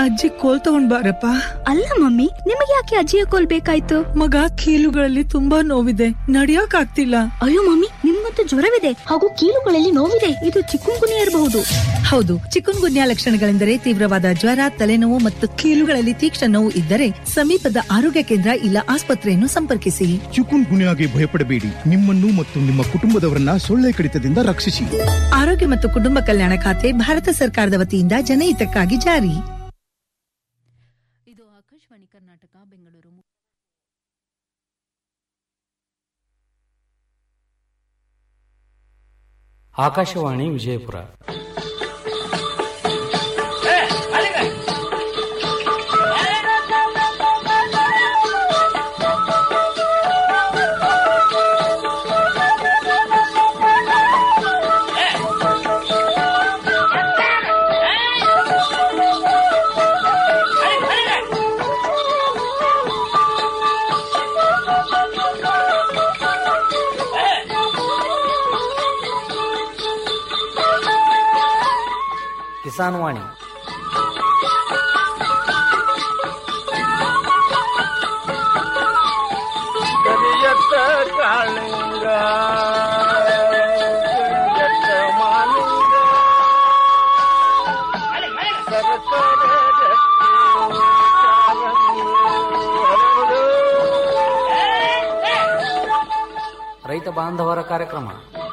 ಅಜ್ಜಿ ಕೋಲ್ ತಗೊಂಡ್ ಬಾರಪ್ಪ ಅಲ್ಲ ಮಮ್ಮಿ ನಿಮಗೆ ಯಾಕೆ ಅಜ್ಜಿಯ ಕೋಲ್ ಬೇಕಾಯ್ತು ಮಗ ಕೀಲುಗಳಲ್ಲಿ ತುಂಬಾ ನೋವಿದೆ ನಡಿಯಕ್ ಆಗ್ತಿಲ್ಲ ಅಯ್ಯೋ ಮಮ್ಮಿ ನಿಮ್ಮಂತೂ ಜ್ವರವಿದೆ ಹಾಗೂ ಕೀಲುಗಳಲ್ಲಿ ನೋವಿದೆ ಇದು ಚಿಕ್ಕುಂಗುನಿ ಇರಬಹುದು ಹೌದು ಚಿಕುನ್ ಗುನ್ಯಾ ಲಕ್ಷಣಗಳೆಂದರೆ ತೀವ್ರವಾದ ಜ್ವರ ತಲೆನೋವು ಮತ್ತು ಕೀಲುಗಳಲ್ಲಿ ತೀಕ್ಷ್ಣ ನೋವು ಇದ್ದರೆ ಸಮೀಪದ ಆರೋಗ್ಯ ಕೇಂದ್ರ ಇಲ್ಲ ಆಸ್ಪತ್ರೆಯನ್ನು ಸಂಪರ್ಕಿಸಿ ಚಿಕುನ್ ಗುನ್ಯಾಗೆ ಭಯಪಡಬೇಡಿ ನಿಮ್ಮನ್ನು ಮತ್ತು ನಿಮ್ಮ ಕುಟುಂಬದವರನ್ನ ಸೊಳ್ಳೆ ಕಡಿತದಿಂದ ರಕ್ಷಿಸಿ ಆರೋಗ್ಯ ಮತ್ತು ಕುಟುಂಬ ಕಲ್ಯಾಣ ಖಾತೆ ಭಾರತ ಸರ್ಕಾರದ ವತಿಯಿಂದ ಜನಹಿತಕ್ಕಾಗಿ ಜಾರಿ ಇದು ಆಕಾಶವಾಣಿ ಕರ್ನಾಟಕ ಬೆಂಗಳೂರು ಆಕಾಶವಾಣಿ ವಿಜಯಪುರ ಕಿಸಾನ್ ವಾಣಿ ಕರಿಯತ್ತ ಕಾಳಿಂಗ ಕರಿಯತ್ತ ಮಾಲಿಂಗ ಸರಸರ ಗಟ್ಟಿ ಕಾಲಂಗಿ ಹರಡು. ರೈತ ಬಾಂಧವರ ಕಾರ್ಯಕ್ರಮ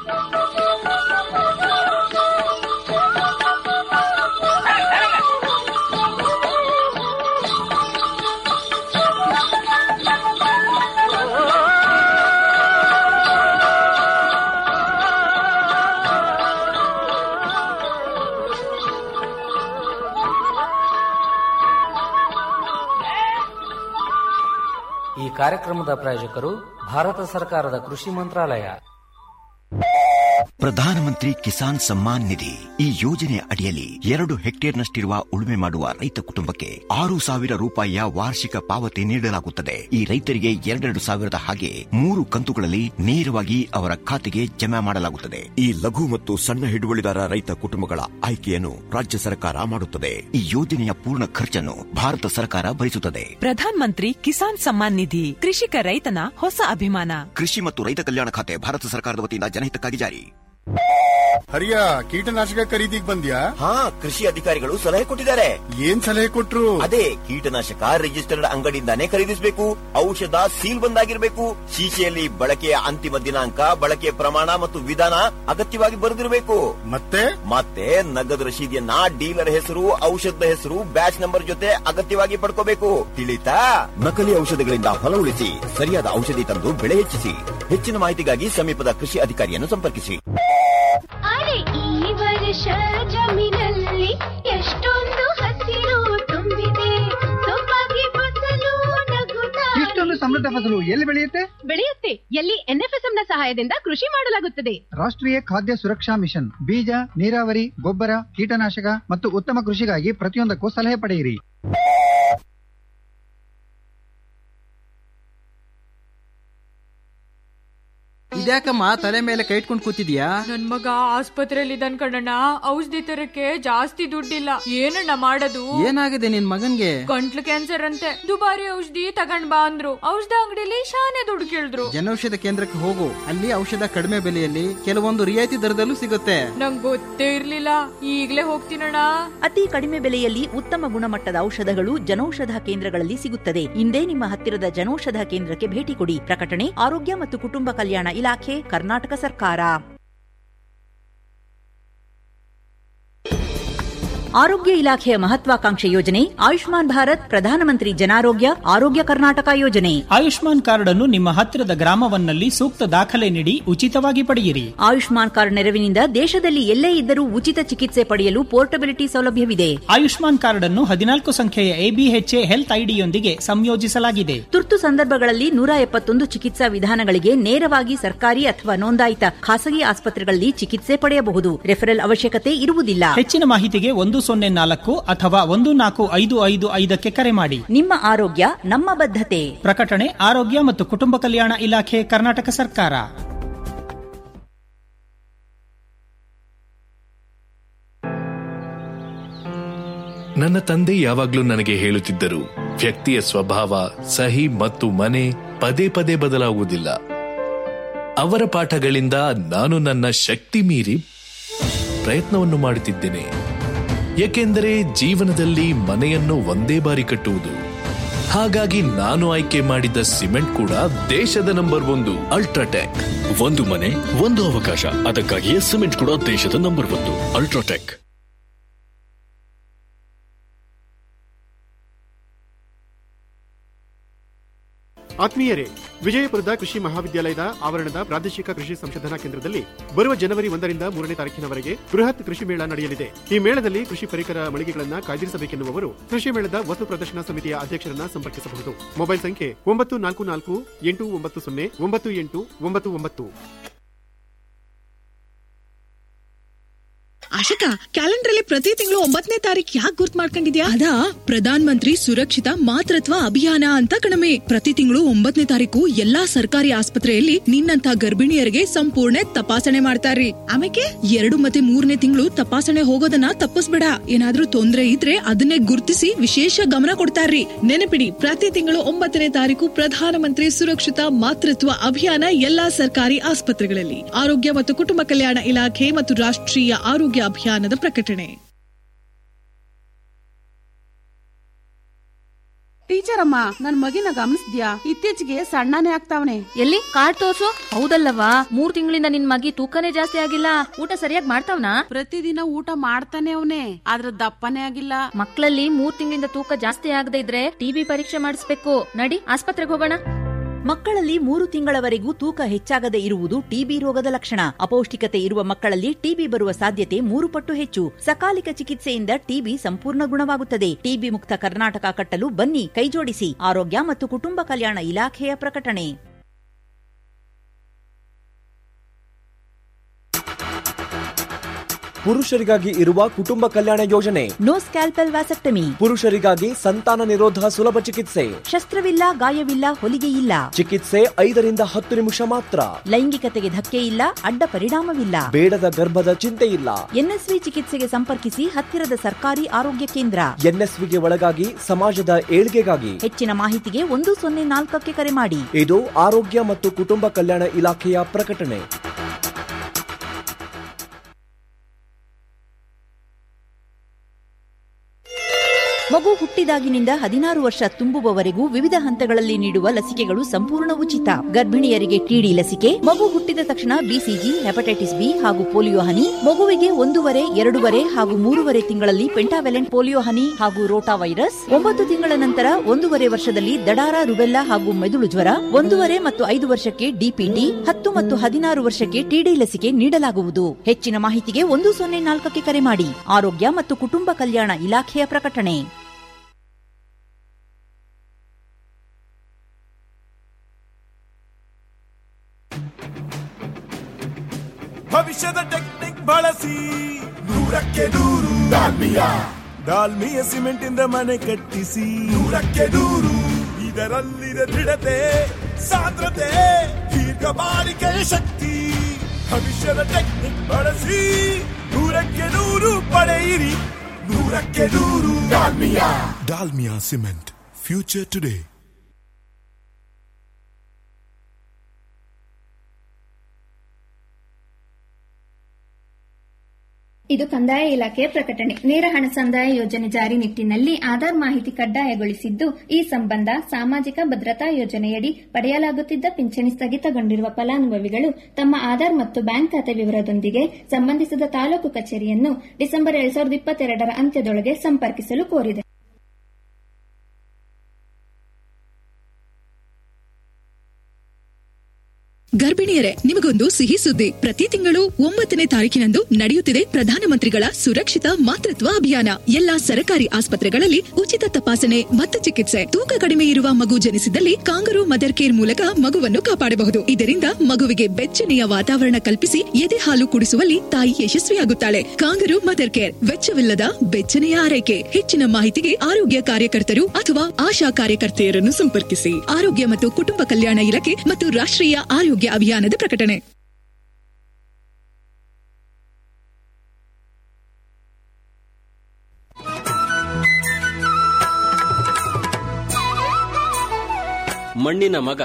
ಈ ಕಾರ್ಯಕ್ರಮದ ಪ್ರಾಯೋಜಕರು ಭಾರತ ಸರ್ಕಾರದ ಕೃಷಿ ಮಂತ್ರಾಲಯ ಪ್ರಧಾನಮಂತ್ರಿ ಕಿಸಾನ್ ಸಮ್ಮಾನ್ ನಿಧಿ ಈ ಯೋಜನೆ ಅಡಿಯಲ್ಲಿ ಎರಡು ಹೆಕ್ಟೇರ್ನಷ್ಟಿರುವ ಉಳುಮೆ ಮಾಡುವ ರೈತ ಕುಟುಂಬಕ್ಕೆ ಆರು ಸಾವಿರ ರೂಪಾಯಿಯ ವಾರ್ಷಿಕ ಪಾವತಿ ನೀಡಲಾಗುತ್ತದೆ ಈ ರೈತರಿಗೆ ಎರಡೆರಡು ಸಾವಿರದ ಹಾಗೆ ಮೂರು ಕಂತುಗಳಲ್ಲಿ ನೇರವಾಗಿ ಅವರ ಖಾತೆಗೆ ಜಮಾ ಮಾಡಲಾಗುತ್ತದೆ ಈ ಲಘು ಮತ್ತು ಸಣ್ಣ ಹಿಡುವಳಿದಾರ ರೈತ ಕುಟುಂಬಗಳ ಆಯ್ಕೆಯನ್ನು ರಾಜ್ಯ ಸರ್ಕಾರ ಮಾಡುತ್ತದೆ ಈ ಯೋಜನೆಯ ಪೂರ್ಣ ಖರ್ಚನ್ನು ಭಾರತ ಸರ್ಕಾರ ಭರಿಸುತ್ತದೆ ಪ್ರಧಾನ್ ಮಂತ್ರಿ ಕಿಸಾನ್ ಸಮ್ಮಾನ್ ನಿಧಿ ಕೃಷಿಕ ರೈತನ ಹೊಸ ಅಭಿಮಾನ ಕೃಷಿ ಮತ್ತು ರೈತ ಕಲ್ಯಾಣ ಖಾತೆ ಭಾರತ ಸರ್ಕಾರದ ವತಿಯಿಂದ ಜನಹಿತಕ್ಕಾಗಿ ಜಾರಿ ಹರಿಯ ಕೀಟನಾಶಕ ಖರೀದಿಗ್ ಬಂದ್ಯಾ ಹಾ ಕೃಷಿ ಅಧಿಕಾರಿಗಳು ಸಲಹೆ ಕೊಟ್ಟಿದ್ದಾರೆ ಏನ್ ಸಲಹೆ ಕೊಟ್ರು ಅದೇ ಕೀಟನಾಶಕ ರಿಜಿಸ್ಟರ್ಡ್ ಅಂಗಡಿಯಿಂದಾನೇ ಖರೀದಿಸಬೇಕು ಔಷಧ ಸೀಲ್ ಬಂದಾಗಿರ್ಬೇಕು ಶೀಶೆಯಲ್ಲಿ ಬಳಕೆಯ ಅಂತಿಮ ದಿನಾಂಕ ಬಳಕೆಯ ಪ್ರಮಾಣ ಮತ್ತು ವಿಧಾನ ಅಗತ್ಯವಾಗಿ ಬರೆದಿರಬೇಕು ಮತ್ತೆ ಮತ್ತೆ ನಗದು ರಶೀದಿಯನ್ನ ಡೀಲರ್ ಹೆಸರು ಔಷಧದ ಹೆಸರು ಬ್ಯಾಚ್ ನಂಬರ್ ಜೊತೆ ಅಗತ್ಯವಾಗಿ ಪಡ್ಕೋಬೇಕು ತಿಳಿತಾ ನಕಲಿ ಔಷಧಗಳಿಂದ ಹೊಲ ಉಳಿಸಿ ಸರಿಯಾದ ಔಷಧಿ ತಂದು ಬೆಳೆ ಹೆಚ್ಚಿಸಿ ಹೆಚ್ಚಿನ ಮಾಹಿತಿಗಾಗಿ ಸಮೀಪದ ಕೃಷಿ ಅಧಿಕಾರಿಯನ್ನು ಸಂಪರ್ಕಿಸಿ ಅರೆ ಈ ವರ್ಷ ಜಮೀನಲ್ಲಿ ಎಷ್ಟೊಂದು ಹಸಿರು ತುಂಬಿದೆ ಸೊಬಗೆ ಫಸಲು ನಗುತ್ತಾ ಇಷ್ಟೊಂದು ಸಮೃದ್ಧ ಫಸಲು ಎಲ್ಲಿ ಬೆಳೆಯುತ್ತೆ ಬೆಳೆಯುತ್ತೆ ಎಲ್ಲಿ ಎನ್ಎಫ್ಎಸ್ಎಂ ನ ಸಹಾಯದಿಂದ ಕೃಷಿ ಮಾಡಲಾಗುತ್ತದೆ ರಾಷ್ಟ್ರೀಯ ಖಾದ್ಯ ಸುರಕ್ಷಾ ಮಿಷನ್ ಬೀಜ ನೀರಾವರಿ ಗೊಬ್ಬರ ಕೀಟನಾಶಕ ಮತ್ತು ಉತ್ತಮ ಕೃಷಿಗಾಗಿ ಪ್ರತಿಯೊಂದಕ್ಕೂ ಸಲಹೆ ಪಡೆಯಿರಿ ಇದ್ಯಾಕಮ್ಮ ತಲೆ ಮೇಲೆ ಕೈ ಇಟ್ಕೊಂಡು ಕೂತಿದ್ಯಾ ನನ್ ಮಗ ಆಸ್ಪತ್ರೆಯಲ್ಲಿ ಇದ್ದಾನ್ ಕಣಣ್ಣ ಔಷಧಿ ತರಕ್ಕೆ ಜಾಸ್ತಿ ದುಡ್ಡಿಲ್ಲ ಏನಣ್ಣ ಮಾಡೋದು ಏನಾಗಿದೆ ನಿನ್ ಮಗನ್ಗೆ ಗಂಟ್ಲು ಕ್ಯಾನ್ಸರ್ ಅಂತೆ ದುಬಾರಿ ಔಷಧಿ ತಗೊಂಡ್ ಬಾ ಅಂದ್ರು ಔಷಧ ಅಂಗಡಿಲಿ ಶಾನೆ ದುಡ್ಡು ಕೇಳಿದ್ರು ಜನೌಷಧ ಕೇಂದ್ರಕ್ಕೆ ಹೋಗು ಅಲ್ಲಿ ಔಷಧ ಕಡಿಮೆ ಬೆಲೆಯಲ್ಲಿ ಕೆಲವೊಂದು ರಿಯಾಯಿತಿ ದರದಲ್ಲೂ ಸಿಗುತ್ತೆ ನಂಗ್ ಗೊತ್ತೇ ಇರ್ಲಿಲ್ಲ ಈಗ್ಲೇ ಹೋಗ್ತೀನಣ್ಣ ಅತಿ ಕಡಿಮೆ ಬೆಲೆಯಲ್ಲಿ ಉತ್ತಮ ಗುಣಮಟ್ಟದ ಔಷಧಗಳು ಜನೌಷಧ ಕೇಂದ್ರಗಳಲ್ಲಿ ಸಿಗುತ್ತದೆ ಇಂದೇ ನಿಮ್ಮ ಹತ್ತಿರದ ಜನೌಷಧ ಕೇಂದ್ರಕ್ಕೆ ಭೇಟಿ ಕೊಡಿ ಪ್ರಕಟಣೆ ಆರೋಗ್ಯ ಮತ್ತು ಕುಟುಂಬ ಕಲ್ಯಾಣ ಇಲಾಖೆ ಕರ್ನಾಟಕ ಸರ್ಕಾರ ಆರೋಗ್ಯ ಇಲಾಖೆಯ ಮಹತ್ವಾಕಾಂಕ್ಷೆ ಯೋಜನೆ ಆಯುಷ್ಮಾನ್ ಭಾರತ್ ಪ್ರಧಾನಮಂತ್ರಿ ಜನಾರೋಗ್ಯ ಆರೋಗ್ಯ ಕರ್ನಾಟಕ ಯೋಜನೆ ಆಯುಷ್ಮಾನ್ ಕಾರ್ಡ್ ಅನ್ನು ನಿಮ್ಮ ಹತ್ತಿರದ ಗ್ರಾಮವನ್ನಲ್ಲಿ ಸೂಕ್ತ ದಾಖಲೆ ನೀಡಿ ಉಚಿತವಾಗಿ ಪಡೆಯಿರಿ ಆಯುಷ್ಮಾನ್ ಕಾರ್ಡ್ ನೆರವಿನಿಂದ ದೇಶದಲ್ಲಿ ಎಲ್ಲೇ ಇದ್ದರೂ ಉಚಿತ ಚಿಕಿತ್ಸೆ ಪಡೆಯಲು ಪೋರ್ಟಬಿಲಿಟಿ ಸೌಲಭ್ಯವಿದೆ ಆಯುಷ್ಮಾನ್ ಕಾರ್ಡ್ ಅನ್ನು ಹದಿನಾಲ್ಕು ಸಂಖ್ಯೆಯ ಎಬಿಎಚ್ಎ ಹೆಲ್ತ್ ಐಡಿಯೊಂದಿಗೆ ಸಂಯೋಜಿಸಲಾಗಿದೆ ತುರ್ತು ಸಂದರ್ಭಗಳಲ್ಲಿ ನೂರ ಎಪ್ಪತ್ತೊಂದು ಚಿಕಿತ್ಸಾ ವಿಧಾನಗಳಿಗೆ ನೇರವಾಗಿ ಸರ್ಕಾರಿ ಅಥವಾ ನೋಂದಾಯಿತ ಖಾಸಗಿ ಆಸ್ಪತ್ರೆಗಳಲ್ಲಿ ಚಿಕಿತ್ಸೆ ಪಡೆಯಬಹುದು ರೆಫರಲ್ ಅವಶ್ಯಕತೆ ಇರುವುದಿಲ್ಲ ಹೆಚ್ಚಿನ ಮಾಹಿತಿಗೆ ಒಂದು ಸೊನ್ನೆ ನಾಲ್ಕು ಅಥವಾ ಒಂದು ನಾಲ್ಕು ಐದು ಐದು ಐದಕ್ಕೆ ಕರೆ ಮಾಡಿ ನಿಮ್ಮ ಆರೋಗ್ಯ ನಮ್ಮ ಬದ್ಧತೆ ಪ್ರಕಟಣೆ ಆರೋಗ್ಯ ಮತ್ತು ಕುಟುಂಬ ಕಲ್ಯಾಣ ಇಲಾಖೆ ಕರ್ನಾಟಕ ಸರ್ಕಾರ ನನ್ನ ತಂದೆ ಯಾವಾಗ್ಲೂ ನನಗೆ ಹೇಳುತ್ತಿದ್ದರು ವ್ಯಕ್ತಿಯ ಸ್ವಭಾವ ಸಹಿ ಮತ್ತು ಮನೆ ಪದೇ ಪದೇ ಬದಲಾಗುವುದಿಲ್ಲ ಅವರ ಪಾಠಗಳಿಂದ ನಾನು ನನ್ನ ಶಕ್ತಿ ಮೀರಿ ಪ್ರಯತ್ನವನ್ನು ಮಾಡುತ್ತಿದ್ದೇನೆ ಏಕೆಂದರೆ ಜೀವನದಲ್ಲಿ ಮನೆಯನ್ನು ಒಂದೇ ಬಾರಿ ಕಟ್ಟುವುದು ಹಾಗಾಗಿ ನಾನು ಆಯ್ಕೆ ಮಾಡಿದ ಸಿಮೆಂಟ್ ಕೂಡ ದೇಶದ ನಂಬರ್ ಒಂದು ಅಲ್ಟ್ರಾಟೆಕ್ ಒಂದು ಮನೆ ಒಂದು ಅವಕಾಶ ಅದಕ್ಕಾಗಿಯೇ ಸಿಮೆಂಟ್ ಕೂಡ ದೇಶದ ನಂಬರ್ ಒಂದು ಅಲ್ಟ್ರಾಟೆಕ್ ಆತ್ಮೀಯರೇ ವಿಜಯಪುರದ ಕೃಷಿ ಮಹಾವಿದ್ಯಾಲಯದ ಆವರಣದ ಪ್ರಾದೇಶಿಕ ಕೃಷಿ ಸಂಶೋಧನಾ ಕೇಂದ್ರದಲ್ಲಿ ಬರುವ ಜನವರಿ ಒಂದರಿಂದ ಮೂರನೇ ತಾರೀಕಿನವರೆಗೆ ಬೃಹತ್ ಕೃಷಿ ಮೇಳ ನಡೆಯಲಿದೆ ಈ ಮೇಳದಲ್ಲಿ ಕೃಷಿ ಪರಿಕರ ಮಳಿಗೆಗಳನ್ನ ಕಾಯ್ದಿರಿಸಬೇಕೆನ್ನುವವರು ಕೃಷಿ ಮೇಳದ ವಸ್ತು ಪ್ರದರ್ಶನ ಸಮಿತಿಯ ಅಧ್ಯಕ್ಷರನ್ನ ಸಂಪರ್ಕಿಸಬಹುದು ಮೊಬೈಲ್ ಸಂಖ್ಯೆ ಒಂಬತ್ತು ನಾಲ್ಕು ನಾಲ್ಕು ಎಂಟು ಒಂಬತ್ತು ಸೊನ್ನೆ ಒಂಬತ್ತು ಎಂಟು ಒಂಬತ್ತು ಒಂಬತ್ತು ಆಶಕಾ ಕ್ಯಾಲೆಂಡರ್ ಅಲ್ಲಿ ಪ್ರತಿ ತಿಂಗಳು ಒಂಬತ್ತನೇ ತಾರೀಕು ಯಾಕೆ ಗುರ್ತ್ ಮಾಡ್ಕೊಂಡಿದ್ಯಾ ಅದಾ ಪ್ರಧಾನ್ ಮಂತ್ರಿ ಸುರಕ್ಷಿತ ಮಾತೃತ್ವ ಅಭಿಯಾನ ಅಂತ ಕಣಮೆ ಪ್ರತಿ ತಿಂಗಳು ಒಂಬತ್ತನೇ ತಾರೀಕು ಎಲ್ಲಾ ಸರ್ಕಾರಿ ಆಸ್ಪತ್ರೆಯಲ್ಲಿ ನಿನ್ನಂತ ಗರ್ಭಿಣಿಯರಿಗೆ ಸಂಪೂರ್ಣ ತಪಾಸಣೆ ಮಾಡ್ತಾರ್ರಿ ಆಮೇಲೆ ಎರಡು ಮತ್ತೆ ಮೂರನೇ ತಿಂಗಳು ತಪಾಸಣೆ ಹೋಗೋದನ್ನ ತಪ್ಪಿಸ್ಬೇಡ ಏನಾದ್ರೂ ತೊಂದ್ರೆ ಇದ್ರೆ ಅದನ್ನೇ ಗುರ್ತಿಸಿ ವಿಶೇಷ ಗಮನ ಕೊಡ್ತಾರ್ರಿ ನೆನಪಿಡಿ ಪ್ರತಿ ತಿಂಗಳು ಒಂಬತ್ತನೇ ತಾರೀಕು ಪ್ರಧಾನಮಂತ್ರಿ ಸುರಕ್ಷಿತ ಮಾತೃತ್ವ ಅಭಿಯಾನ ಎಲ್ಲಾ ಸರ್ಕಾರಿ ಆಸ್ಪತ್ರೆಗಳಲ್ಲಿ ಆರೋಗ್ಯ ಮತ್ತು ಕುಟುಂಬ ಕಲ್ಯಾಣ ಇಲಾಖೆ ಮತ್ತು ರಾಷ್ಟ್ರೀಯ ಆರೋಗ್ಯ ಅಭಿಯಾನದ ಪ್ರಕಟಣೆ ಟೀಚರ್ ಅಮ್ಮ ನನ್ ಮಗಿನ ಗಮನಿಸ್ದ್ಯಾ ಇತ್ತೀಚೆಗೆ ಸಣ್ಣನೇ ಆಗ್ತಾವನೆ ಎಲ್ಲಿ ಕಾರ್ಡ್ ತೋರ್ಸು ಹೌದಲ್ಲವಾ ಮೂರ್ ತಿಂಗಳಿಂದ ನಿನ್ ಮಗಿ ತೂಕನೇ ಜಾಸ್ತಿ ಆಗಿಲ್ಲ ಊಟ ಸರಿಯಾಗಿ ಮಾಡ್ತಾವ್ನಾ ಪ್ರತಿದಿನ ಊಟ ಮಾಡ್ತಾನೆ ಅವನೇ ಆದ್ರ ದಪ್ಪನೇ ಆಗಿಲ್ಲ ಮಕ್ಕಳಲ್ಲಿ ಮೂರ್ ತಿಂಗಳಿಂದ ತೂಕ ಜಾಸ್ತಿ ಆಗದೆ ಇದ್ರೆ ಟಿಬಿ ಪರೀಕ್ಷೆ ಮಾಡಿಸ್ಬೇಕು ನಡಿ ಆಸ್ಪತ್ರೆಗೆ ಹೋಗೋಣ ಮಕ್ಕಳಲ್ಲಿ ಮೂರು ತಿಂಗಳವರೆಗೂ ತೂಕ ಹೆಚ್ಚಾಗದೆ ಇರುವುದು ಟಿಬಿ ರೋಗದ ಲಕ್ಷಣ ಅಪೌಷ್ಟಿಕತೆ ಇರುವ ಮಕ್ಕಳಲ್ಲಿ ಟಿಬಿ ಬರುವ ಸಾಧ್ಯತೆ ಮೂರು ಪಟ್ಟು ಹೆಚ್ಚು ಸಕಾಲಿಕ ಚಿಕಿತ್ಸೆಯಿಂದ ಟಿಬಿ ಸಂಪೂರ್ಣ ಗುಣವಾಗುತ್ತದೆ ಟಿಬಿ ಮುಕ್ತ ಕರ್ನಾಟಕ ಕಟ್ಟಲು ಬನ್ನಿ ಕೈಜೋಡಿಸಿ ಆರೋಗ್ಯ ಮತ್ತು ಕುಟುಂಬ ಕಲ್ಯಾಣ ಇಲಾಖೆಯ ಪ್ರಕಟಣೆ ಪುರುಷರಿಗಾಗಿ ಇರುವ ಕುಟುಂಬ ಕಲ್ಯಾಣ ಯೋಜನೆ ನೋ ಸ್ಕ್ಯಾಲ್ಪೆಲ್ ವ್ಯಾಸೆಕ್ಟಮಿ ಪುರುಷರಿಗಾಗಿ ಸಂತಾನ ನಿರೋಧ ಸುಲಭ ಚಿಕಿತ್ಸೆ ಶಸ್ತ್ರವಿಲ್ಲ ಗಾಯವಿಲ್ಲ ಹೊಲಿಗೆ ಇಲ್ಲ ಚಿಕಿತ್ಸೆ ಐದರಿಂದ ಹತ್ತು ನಿಮಿಷ ಮಾತ್ರ ಲೈಂಗಿಕತೆಗೆ ಧಕ್ಕೆ ಇಲ್ಲ ಅಡ್ಡ ಪರಿಣಾಮವಿಲ್ಲ ಬೇಡದ ಗರ್ಭದ ಚಿಂತೆ ಇಲ್ಲ ಎನ್ಎಸ್ವಿ ಚಿಕಿತ್ಸೆಗೆ ಸಂಪರ್ಕಿಸಿ ಹತ್ತಿರದ ಸರ್ಕಾರಿ ಆರೋಗ್ಯ ಕೇಂದ್ರ ಎನ್ಎಸ್ವಿಗೆ ಒಳಗಾಗಿ ಸಮಾಜದ ಏಳ್ಗೆಗಾಗಿ ಹೆಚ್ಚಿನ ಮಾಹಿತಿಗೆ ಒಂದು ಸೊನ್ನೆ ನಾಲ್ಕಕ್ಕೆ ಕರೆ ಮಾಡಿ ಇದು ಆರೋಗ್ಯ ಮತ್ತು ಕುಟುಂಬ ಕಲ್ಯಾಣ ಇಲಾಖೆಯ ಪ್ರಕಟಣೆ ಮಗು ಹುಟ್ಟಿದಾಗಿನಿಂದ ಹದಿನಾರು ವರ್ಷ ತುಂಬುವವರೆಗೂ ವಿವಿಧ ಹಂತಗಳಲ್ಲಿ ನೀಡುವ ಲಸಿಕೆಗಳು ಸಂಪೂರ್ಣ ಉಚಿತ ಗರ್ಭಿಣಿಯರಿಗೆ ಟಿಡಿ ಲಸಿಕೆ ಮಗು ಹುಟ್ಟಿದ ತಕ್ಷಣ ಬಿಸಿಜಿ ಹೆಪಟೈಟಿಸ್ ಬಿ ಹಾಗೂ ಪೋಲಿಯೋ ಹನಿ ಮಗುವಿಗೆ ಒಂದೂವರೆ ಎರಡೂವರೆ ಹಾಗೂ ಮೂರುವರೆ ತಿಂಗಳಲ್ಲಿ ಪೆಂಟಾವೆಲೆಂಟ್ ಪೋಲಿಯೋ ಹನಿ ಹಾಗೂ ರೋಟಾ ವೈರಸ್ ಒಂಬತ್ತು ತಿಂಗಳ ನಂತರ ಒಂದೂವರೆ ವರ್ಷದಲ್ಲಿ ದಡಾರ ರುಬೆಲ್ಲಾ ಹಾಗೂ ಮೆದುಳು ಜ್ವರ ಒಂದೂವರೆ ಮತ್ತು ಐದು ವರ್ಷಕ್ಕೆ ಡಿಪಿಟಿ ಹತ್ತು ಮತ್ತು ಹದಿನಾರು ವರ್ಷಕ್ಕೆ ಟಿಡಿ ಲಸಿಕೆ ನೀಡಲಾಗುವುದು ಹೆಚ್ಚಿನ ಮಾಹಿತಿಗೆ ಒಂದು ಸೊನ್ನೆ ನಾಲ್ಕಕ್ಕೆ ಕರೆ ಮಾಡಿ ಆರೋಗ್ಯ ಮತ್ತು ಕುಟುಂಬ ಕಲ್ಯಾಣ ಇಲಾಖೆಯ ಪ್ರಕಟಣೆ ಭವಿಷ್ಯದ ಟೆಕ್ನಿಕ್ ಬಳಸಿ ನೂರಕ್ಕೆ ನೂರು ಡಾಲ್ಮಿಯ ಡಾಲ್ಮಿಯ ಸಿಮೆಂಟ್ ಇಂದ ಮನೆ ಕಟ್ಟಿಸಿ ನೂರಕ್ಕೆ ನೂರು ಇದರಲ್ಲಿದೆ ದೃಢತೆ ಸಾಂದ್ರತೆ ದೀರ್ಘ ಬಾಳಿಕೆಯ ಶಕ್ತಿ ಭವಿಷ್ಯದ ಟೆಕ್ನಿಕ್ ಬಳಸಿ ನೂರಕ್ಕೆ ನೂರು ಪಡೆಯಿರಿ ನೂರಕ್ಕೆ ನೂರು Dalmia Dalmia cement future today ಇದು ಕಂದಾಯ ಇಲಾಖೆಯ ಪ್ರಕಟಣೆ ನೇರ ಹಣ ಸಂದಾಯ ಯೋಜನೆ ಜಾರಿ ನಿಟ್ಟಿನಲ್ಲಿ ಆಧಾರ್ ಮಾಹಿತಿ ಕಡ್ಡಾಯಗೊಳಿಸಿದ್ದು ಈ ಸಂಬಂಧ ಸಾಮಾಜಿಕ ಭದ್ರತಾ ಯೋಜನೆಯಡಿ ಪಡೆಯಲಾಗುತ್ತಿದ್ದ ಪಿಂಚಣಿ ಸ್ಥಗಿತಗೊಂಡಿರುವ ಫಲಾನುಭವಿಗಳು ತಮ್ಮ ಆಧಾರ್ ಮತ್ತು ಬ್ಯಾಂಕ್ ಖಾತೆ ವಿವರದೊಂದಿಗೆ ಸಂಬಂಧಿಸಿದ ತಾಲೂಕು ಕಚೇರಿಯನ್ನು ಡಿಸೆಂಬರ್ ಎರಡ್ ಸಾವಿರದ ಇಪ್ಪತ್ತೆರಡರ ಅಂತ್ಯದೊಳಗೆ ಸಂಪರ್ಕಿಸಲು ಕೋರಿದೆ ಗರ್ಭಿಣಿಯರೇ ನಿಮಗೊಂದು ಸಿಹಿ ಸುದ್ದಿ ಪ್ರತಿ ತಿಂಗಳು ಒಂಬತ್ತನೇ ತಾರೀಕಿನಂದು ನಡೆಯುತ್ತಿದೆ ಪ್ರಧಾನಮಂತ್ರಿಗಳ ಸುರಕ್ಷಿತ ಮಾತೃತ್ವ ಅಭಿಯಾನ ಎಲ್ಲಾ ಸರ್ಕಾರಿ ಆಸ್ಪತ್ರೆಗಳಲ್ಲಿ ಉಚಿತ ತಪಾಸಣೆ ಮತ್ತು ಚಿಕಿತ್ಸೆ ತೂಕ ಕಡಿಮೆ ಇರುವ ಮಗು ಜನಿಸಿದಲ್ಲಿ ಕಾಂಗರು ಮದರ್ ಕೇರ್ ಮೂಲಕ ಮಗುವನ್ನು ಕಾಪಾಡಬಹುದು ಇದರಿಂದ ಮಗುವಿಗೆ ಬೆಚ್ಚನೆಯ ವಾತಾವರಣ ಕಲ್ಪಿಸಿ ಎದೆ ಹಾಲು ಕುಡಿಸುವಲ್ಲಿ ತಾಯಿ ಯಶಸ್ವಿಯಾಗುತ್ತಾಳೆ ಕಾಂಗರು ಮದರ್ ಕೇರ್ ವೆಚ್ಚವಿಲ್ಲದ ಬೆಚ್ಚನೆಯ ಆರೈಕೆ ಹೆಚ್ಚಿನ ಮಾಹಿತಿಗೆ ಆರೋಗ್ಯ ಕಾರ್ಯಕರ್ತರು ಅಥವಾ ಆಶಾ ಕಾರ್ಯಕರ್ತೆಯರನ್ನು ಸಂಪರ್ಕಿಸಿ ಆರೋಗ್ಯ ಮತ್ತು ಕುಟುಂಬ ಕಲ್ಯಾಣ ಇಲಾಖೆ ಮತ್ತು ರಾಷ್ಟ್ರೀಯ ಆರೋಗ್ಯ ಅಭಿಯಾನದ ಪ್ರಕಟಣೆ ಮಣ್ಣಿನ ಮಗ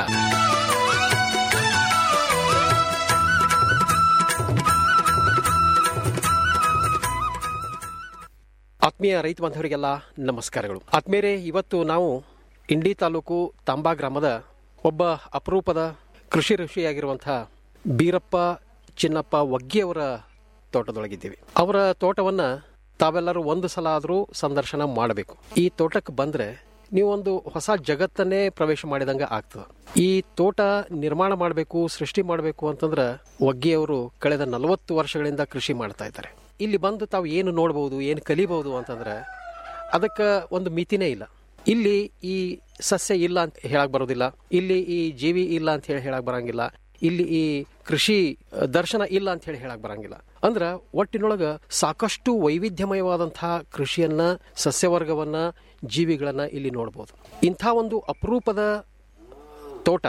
ಆತ್ಮೀಯ ರೈತ ಬಾಂಧವರಿಗೆಲ್ಲ ನಮಸ್ಕಾರಗಳು ಆತ್ಮೀಯರೇ ಇವತ್ತು ನಾವು ಇಂಡಿ ತಾಲೂಕು ತಾಂಬಾ ಗ್ರಾಮದ ಒಬ್ಬ ಅಪರೂಪದ ಕೃಷಿ ಋಷಿಯಾಗಿರುವಂತಹ ಬೀರಪ್ಪ ಚಿನ್ನಪ್ಪ ವಗ್ಗಿಯವರ ತೋಟದೊಳಗಿದ್ದೀವಿ ಅವರ ತೋಟವನ್ನ ತಾವೆಲ್ಲರೂ ಒಂದು ಸಲ ಆದರೂ ಸಂದರ್ಶನ ಮಾಡಬೇಕು ಈ ತೋಟಕ್ಕೆ ಬಂದ್ರೆ ನೀವೊಂದು ಹೊಸ ಜಗತ್ತನ್ನೇ ಪ್ರವೇಶ ಮಾಡಿದಂಗೆ ಆಗ್ತದೆ ಈ ತೋಟ ನಿರ್ಮಾಣ ಮಾಡಬೇಕು ಸೃಷ್ಟಿ ಮಾಡಬೇಕು ಅಂತಂದ್ರೆ ವಗ್ಗಿಯವರು ಕಳೆದ ನಲವತ್ತು ವರ್ಷಗಳಿಂದ ಕೃಷಿ ಮಾಡ್ತಾ ಇದ್ದಾರೆ ಇಲ್ಲಿ ಬಂದು ತಾವು ಏನು ನೋಡ್ಬೋದು ಏನು ಕಲಿಬಹುದು ಅಂತಂದ್ರೆ ಅದಕ್ಕೆ ಒಂದು ಮಿತಿನೇ ಇಲ್ಲ ಇಲ್ಲಿ ಈ ಸಸ್ಯ ಇಲ್ಲ ಅಂತ ಹೇಳಕ್ ಬರೋದಿಲ್ಲ ಇಲ್ಲಿ ಈ ಜೀವಿ ಇಲ್ಲ ಅಂತ ಹೇಳಿ ಹೇಳಕ್ ಬರಂಗಿಲ್ಲ ಇಲ್ಲಿ ಈ ಕೃಷಿ ಅ, ದರ್ಶನ ಇಲ್ಲ ಅಂತ ಹೇಳಿ ಹೇಳಕ್ ಬರಂಗಿಲ್ಲ ಅಂದ್ರ ಒಟ್ಟಿನೊಳಗ ಸಾಕಷ್ಟು ವೈವಿಧ್ಯಮಯವಾದಂತಹ ಕೃಷಿಯನ್ನ ಸಸ್ಯವರ್ಗವನ್ನ ಜೀವಿಗಳನ್ನ ಇಲ್ಲಿ ನೋಡಬಹುದು ಇಂಥ ಒಂದು ಅಪರೂಪದ ತೋಟ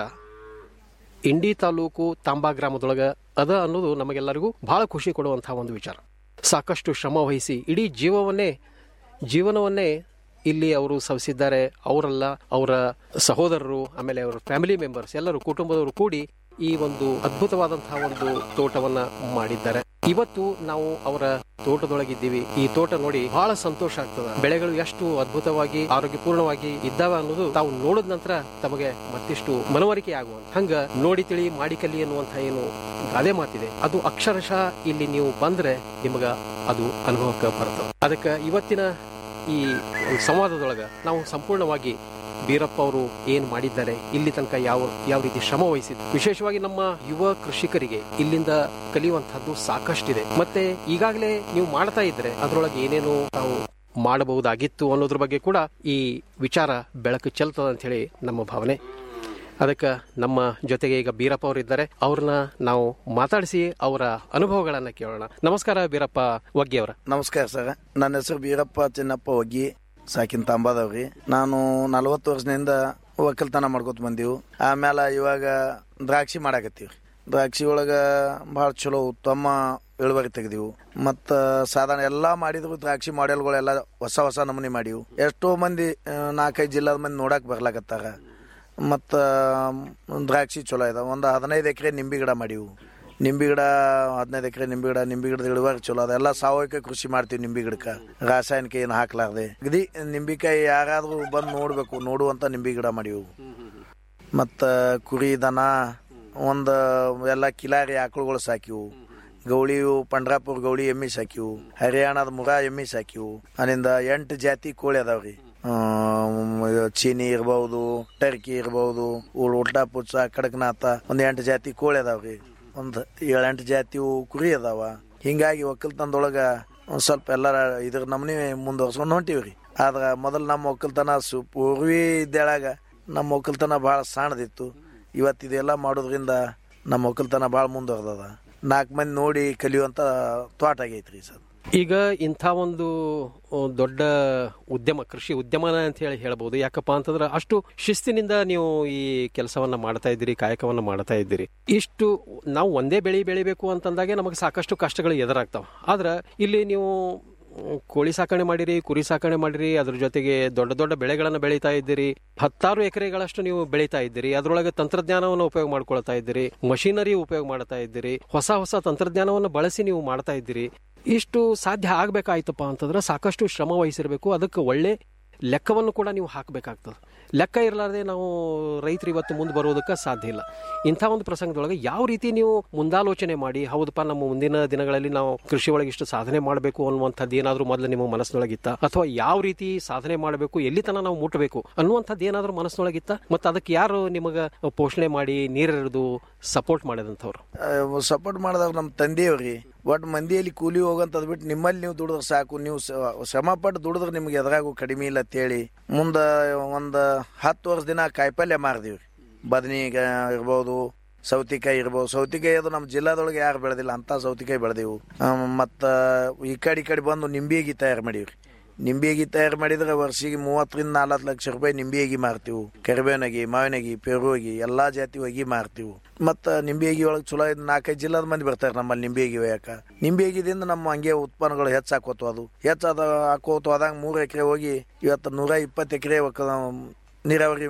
ಇಂಡಿ ತಾಲೂಕು ತಾಂಬಾ ಗ್ರಾಮದೊಳಗ ಅದ ಅನ್ನೋದು ನಮಗೆಲ್ಲರಿಗೂ ಬಹಳ ಖುಷಿ ಕೊಡುವಂತಹ ಒಂದು ವಿಚಾರ ಸಾಕಷ್ಟು ಶ್ರಮ ವಹಿಸಿ ಇಡೀ ಜೀವವನ್ನೇ ಜೀವನವನ್ನೇ ಇಲ್ಲಿ ಅವರು ಸವಿಸಿದ್ದಾರೆ ಅವರಲ್ಲ ಅವರ ಸಹೋದರರು ಆಮೇಲೆ ಅವರ ಫ್ಯಾಮಿಲಿ ಮೆಂಬರ್ಸ್ ಎಲ್ಲರೂ ಕುಟುಂಬದವರು ಕೂಡಿ ಈ ಒಂದು ಅದ್ಭುತವಾದಂತಹ ಒಂದು ತೋಟವನ್ನ ಮಾಡಿದ್ದಾರೆ ಇವತ್ತು ನಾವು ಅವರ ತೋಟದೊಳಗಿದ್ದೀವಿ ಈ ತೋಟ ನೋಡಿ ಬಹಳ ಸಂತೋಷ ಆಗ್ತದ ಬೆಳೆಗಳು ಎಷ್ಟು ಅದ್ಭುತವಾಗಿ ಆರೋಗ್ಯಪೂರ್ಣವಾಗಿ ಇದ್ದಾವೆ ಅನ್ನೋದು ತಾವು ನೋಡಿದ ನಂತರ ತಮಗೆ ಮತ್ತಿಷ್ಟು ಮನವರಿಕೆ ಆಗುವಂತ ಹಂಗ ನೋಡಿ ತಿಳಿ ಮಾಡಿ ಕಲಿ ಅನ್ನುವಂತ ಏನು ಗಾದೆ ಮಾತಿದೆ ಅದು ಅಕ್ಷರಶಃ ಇಲ್ಲಿ ನೀವು ಬಂದ್ರೆ ನಿಮಗ ಅದು ಅನುಭವಕ್ಕೆ ಬರ್ತದೆ ಅದಕ್ಕೆ ಇವತ್ತಿನ ಈ ಒಂದು ಸಂವಾದದೊಳಗ ನಾವು ಸಂಪೂರ್ಣವಾಗಿ ಬೀರಪ್ಪ ಅವರು ಏನ್ ಮಾಡಿದ್ದಾರೆ ಇಲ್ಲಿ ತನಕ ಯಾವ ಯಾವ ರೀತಿ ಶ್ರಮ ವಹಿಸಿದ್ರು ವಿಶೇಷವಾಗಿ ನಮ್ಮ ಯುವ ಕೃಷಿಕರಿಗೆ ಇಲ್ಲಿಂದ ಕಲಿಯುವಂತಹದ್ದು ಸಾಕಷ್ಟಿದೆ ಮತ್ತೆ ಈಗಾಗಲೇ ನೀವು ಮಾಡ್ತಾ ಇದ್ರೆ ಅದರೊಳಗೆ ಏನೇನು ತಾವು ಮಾಡಬಹುದಾಗಿತ್ತು ಅನ್ನೋದ್ರ ಬಗ್ಗೆ ಕೂಡ ಈ ವಿಚಾರ ಬೆಳಕು ಚೆಲ್ತದ ಅಂತ ಹೇಳಿ ನಮ್ಮ ಭಾವನೆ ಅದಕ್ಕೆ ನಮ್ಮ ಜೊತೆಗೆ ಈಗ ಬೀರಪ್ಪ ಅವರಿದ್ದಾರೆ ಅವ್ರನ್ನ ನಾವು ಮಾತಾಡಿಸಿ ಅವರ ಅನುಭವಗಳನ್ನ ಕೇಳೋಣ ನಮಸ್ಕಾರ ಬೀರಪ್ಪ ವಗ್ಗಿ ಅವರ ನಮಸ್ಕಾರ ಸರ್ ನನ್ನ ಹೆಸರು ಬೀರಪ್ಪ ಚಿನ್ನಪ್ಪ ಒಗ್ಗಿ ಸಾಕಿನ ತಾಂಬಾದವ್ರಿ ನಾನು ನಲವತ್ತು ವರ್ಷದಿಂದ ಒಕ್ಕಲ್ತನ ಮಾಡ್ಕೊತ ಬಂದೀವಿ ಆಮೇಲೆ ಇವಾಗ ದ್ರಾಕ್ಷಿ ಮಾಡಾಕತ್ತೀವಿ ದ್ರಾಕ್ಷಿ ಒಳಗ ಭಾಳ ಚಲೋ ಉತ್ತಮ ಇಳುವರಿ ತೆಗ್ದೀವು ಮತ್ತು ಸಾಧಾರಣ ಎಲ್ಲ ಮಾಡಿದ್ರು ದ್ರಾಕ್ಷಿ ಮಾಡೆಲ್ಗಳೆಲ್ಲ ಹೊಸ ಹೊಸ ನಮೂನಿ ಮಾಡಿವು ಎಷ್ಟೋ ಮಂದಿ ಆ, ನಾಲ್ಕೈದು ಜಿಲ್ಲಾದ ಮಂದಿ ನೋಡಕ್ ಬರ್ಲಾಕತ್ತಾರ ಮತ್ತು ದ್ರಾಕ್ಷಿ ಚಲೋ ಇದಾವೆ ಒಂದು ಹದಿನೈದು ಎಕರೆ ನಿಂಬೆ ಗಿಡ ಮಾಡಿವು ನಿಂಬೆ ಗಿಡ ಹದಿನೈದು ಎಕರೆ ನಿಂಬೆ ಗಿಡ ನಿಂಬೆ ಗಿಡದ ಇಳುವರಿ ಚಲೋ ಅದ ಎಲ್ಲ ಸಾವಯವಿಕ ಕೃಷಿ ಮಾಡ್ತೀವಿ ನಿಂಬೆ ಗಿಡಕ್ಕೆ ರಾಸಾಯನಿಕ ಏನು ಹಾಕ್ಲಾರ್ದೆ ಅಗದಿ ನಿಂಬಿಕಾಯಿ ಯಾರಾದ್ರೂ ಬಂದು ನೋಡ್ಬೇಕು ನೋಡುವಂತ ನಿಂಬೆ ಗಿಡ ಮಾಡಿವು ಮತ್ತು ಕುರಿ ದನ ಒಂದು ಎಲ್ಲ ಕಿಲಾರಿ ಆಕಳುಗಳು ಸಾಕಿವು ಗೌಳಿಯು ಪಂಡ್ರಾಪುರ ಗೌಳಿ ಎಮ್ಮಿ ಸಾಕಿವು ಹರಿಯಾಣದ ಮುರಾ ಎಮ್ಮಿ ಸಾಕಿವು ಅಲ್ಲಿಂದ ಎಂಟು ಜಾತಿ ಕೋಳಿ ಅದಾವ್ರಿ ಆಮ್, ಚೀನಿ ಇರ್ಬಹುದು ಟರ್ಕಿ ಇರ್ಬಹುದು ಉಳ್ ಉಲ್ಟಾ ಪುಚ್ಚ ಕಡಕ್ನಾಥ ಒಂದ್ ಎಂಟು ಜಾತಿ ಕೋಳಿ ಅದಾವ್ರಿ ಒಂದ್ ಏಳೆಂಟು ಜಾತಿವು ಕುರಿ ಅದಾವ ಹಿಂಗಾಗಿ ಒಕ್ಕಲ್ತನದೊಳಗ ಒಂದ್ ಸ್ವಲ್ಪ ಎಲ್ಲಾರ ಇದ್ರ ನಮ್ನಿ ಮುಂದುವರ್ಸ್ಕೊಂಡು ಹೊಂಟಿವ್ರಿ ಆದ್ರ ಮೊದಲ್ ನಮ್ಮ ಒಕ್ಕಲ್ತನ ಸು ಪೂರ್ವಿ ಇದ್ದೇಳಾಗ ನಮ್ಮ ಒಕ್ಕಲ್ತನ ಭಾಳ ಸಣ್ಣದಿತ್ತು ಇವತ್ತು ಇದೆಲ್ಲ ಮಾಡೋದ್ರಿಂದ ನಮ್ಮ ಒಕ್ಕಲ್ತನ ಭಾಳ ಮುಂದುವರ್ದದ ನಾಲ್ಕು ಮಂದಿ ನೋಡಿ ಕಲಿಯುವಂತ ತೋಟ ಆಗೈತ್ರಿ ಸರ್ ಈಗ ಇಂಥ ಒಂದು ಆ, ದೊಡ್ಡ ಉದ್ಯಮ ಕೃಷಿ ಉದ್ಯಮನ ಅಂತ ಹೇಳಿ ಹೇಳ್ಬೋದು ಯಾಕಪ್ಪ ಅಂತಂದ್ರೆ ಅಷ್ಟು ಶಿಸ್ತಿನಿಂದ ನೀವು ಈ ಕೆಲಸವನ್ನ ಮಾಡ್ತಾ ಇದ್ದೀರಿ ಕಾಯಕವನ್ನ ಮಾಡ್ತಾ ಇದ್ದೀರಿ ಇಷ್ಟು ನಾವು ಒಂದೇ ಬೆಳೆ ಬೆಳಿಬೇಕು ಅಂತಂದಾಗೆ ನಮಗೆ ಸಾಕಷ್ಟು ಕಷ್ಟಗಳು ಎದುರಾಗ್ತಾವ ಆದ್ರೆ ಇಲ್ಲಿ ನೀವು ಮ್, ಕೋಳಿ ಸಾಕಣೆ ಮಾಡಿರಿ ಕುರಿ ಸಾಕಣೆ ಮಾಡಿರಿ ಅದ್ರ ಜೊತೆಗೆ ದೊಡ್ಡ ದೊಡ್ಡ ಬೆಳೆಗಳನ್ನು ಬೆಳೀತಾ ಇದ್ದೀರಿ ಹತ್ತಾರು ಎಕರೆಗಳಷ್ಟು ನೀವು ಬೆಳೀತಾ ಇದ್ದೀರಿ ಅದರೊಳಗೆ ತಂತ್ರಜ್ಞಾನವನ್ನು ಉಪಯೋಗ ಮಾಡ್ಕೊಳ್ತಾ ಇದ್ದೀರಿ ಮಷೀನರಿ ಉಪಯೋಗ ಮಾಡ್ತಾ ಇದ್ದೀರಿ ಹೊಸ ಹೊಸ ತಂತ್ರಜ್ಞಾನವನ್ನು ಬಳಸಿ ನೀವು ಮಾಡ್ತಾ ಇದ್ದೀರಿ ಇಷ್ಟು ಸಾಧ್ಯ ಆಗ್ಬೇಕಾಯ್ತಪ್ಪ ಅಂತಂದ್ರೆ ಸಾಕಷ್ಟು ಶ್ರಮ ವಹಿಸಿರ್ಬೇಕು ಅದಕ್ಕೆ ಒಳ್ಳೆ ಲೆಕ್ಕವನ್ನು ಕೂಡ ನೀವು ಹಾಕಬೇಕಾಗ್ತದೆ ಲೆಕ್ಕ ಇರಲಾರ್ದೆ ನಾವು ರೈತರು ಇವತ್ತು ಮುಂದೆ ಬರೋದಕ್ಕೆ ಸಾಧ್ಯ ಇಲ್ಲ ಇಂಥ ಒಂದು ಪ್ರಸಂಗದೊಳಗೆ ಯಾವ ರೀತಿ ನೀವು ಮುಂದಾಲೋಚನೆ ಮಾಡಿ ಹೌದಪ್ಪ ನಮ್ಮ ಮುಂದಿನ ದಿನಗಳಲ್ಲಿ ನಾವು ಕೃಷಿ ಒಳಗೆ ಇಷ್ಟು ಸಾಧನೆ ಮಾಡಬೇಕು ಅನ್ನುವಂಥದ್ದು ಏನಾದರೂ ಮೊದಲು ನಿಮ್ಮ ಮನಸ್ಸಿನೊಳಗಿತ್ತ ಅಥವಾ ಯಾವ ರೀತಿ ಸಾಧನೆ ಮಾಡಬೇಕು ಎಲ್ಲಿ ತನಕ ನಾವು ಮುಟ್ಟಬೇಕು ಅನ್ನುವಂಥದ್ದು ಏನಾದರೂ ಮನಸ್ಸಿನೊಳಗಿತ್ತ ಮತ್ತು ಅದಕ್ಕೆ ಯಾರು ನಿಮಗೆ ಪೋಷಣೆ ಮಾಡಿ ನೀರೆರೆದು ಸಪೋರ್ಟ್ ಮಾಡಿದಂಥವ್ರು ಸಪೋರ್ಟ್ ಮಾಡಿದವ್ರು ನಮ್ಮ ತಂದೆಯವ್ರಿ ಒಟ್ಟು ಮಂದಿಯಲ್ಲಿ ಕೂಲಿ ಹೋಗಂತದ್ ಬಿಟ್ಟು ನಿಮ್ಮಲ್ಲಿ ನೀವು ದುಡಿದ್ರೆ ಸಾಕು ನೀವು ಸ- ಶ್ರಮ ಪಟ್ಟು ದುಡಿದ್ರೆ ನಿಮ್ಗೆ ಎದುರಾಗೂ ಕಡಿಮೆ ಇಲ್ಲ ಅಂತೇಳಿ ಮುಂದೆ ಒಂದು ಹತ್ತು ವರ್ಷ ದಿನ ಕಾಯಿಪಲ್ಯ ಮಾರಿದೀವ್ರಿ ಬದನಿಕಾಯಿ ಇರ್ಬೋದು ಸೌತಿಕಾಯಿ ಇರ್ಬೋದು ಸೌತಿಕಾಯಿ ಅದು ನಮ್ಮ ಜಿಲ್ಲಾದೊಳಗೆ ಯಾರು ಬೆಳೆದಿಲ್ಲ ಅಂತ ಸೌತಿಕಾಯಿ ಬೆಳೆದೀವು ಮತ್ತು ಈ ಕಡೆ ಈ ಕಡೆ ಬಂದು ನಿಂಬೆಗಿ ತಯಾರು ಮಾಡೀವ್ರಿ ನಿಂಬೆಗಿ ತಯಾರು ಮಾಡಿದ್ರೆ ವರ್ಷಿಗೆ ಮೂವತ್ತರಿಂದ ನಲ್ವತ್ತು ಲಕ್ಷ ರೂಪಾಯಿ ನಿಂಬೆಗಿ ಮಾರ್ತೀವಿ ಕರಿಬೇವಿನಗಿ ಮಾವಿನಗಿ ಪೆರುಗಿ ಎಲ್ಲಾ ಜಾತಿ ಹೋಗಿ ಮಾರ್ತೀವಿ ಮತ್ತು ನಿಂಬೆಗಿ ಒಳಗೆ ಚಲೋ ಇದ್ ನಾಲ್ಕೈದು ಜಿಲ್ಲಾದ ಮಂದಿ ಬರ್ತಾರೆ ನಮ್ಮಲ್ಲಿ ನಿಂಬೆಗಿ ಒಯ್ಯಾಕ ನಿಂಬೆಗಿದಿಂದ ನಮ್ಮ ಹಂಗೆ ಉತ್ಪನ್ನಗಳು ಹೆಚ್ಚಾಕೋತು ಅದು ಹೆಚ್ಚಾದ ಹಾಕೋತು ಆದಂಗೆ ಮೂರು ಎಕರೆ ಹೋಗಿ ಇವತ್ತು ನೂರ ಇಪ್ಪತ್ತು ಎಕರೆ ನೀರಾವರಿ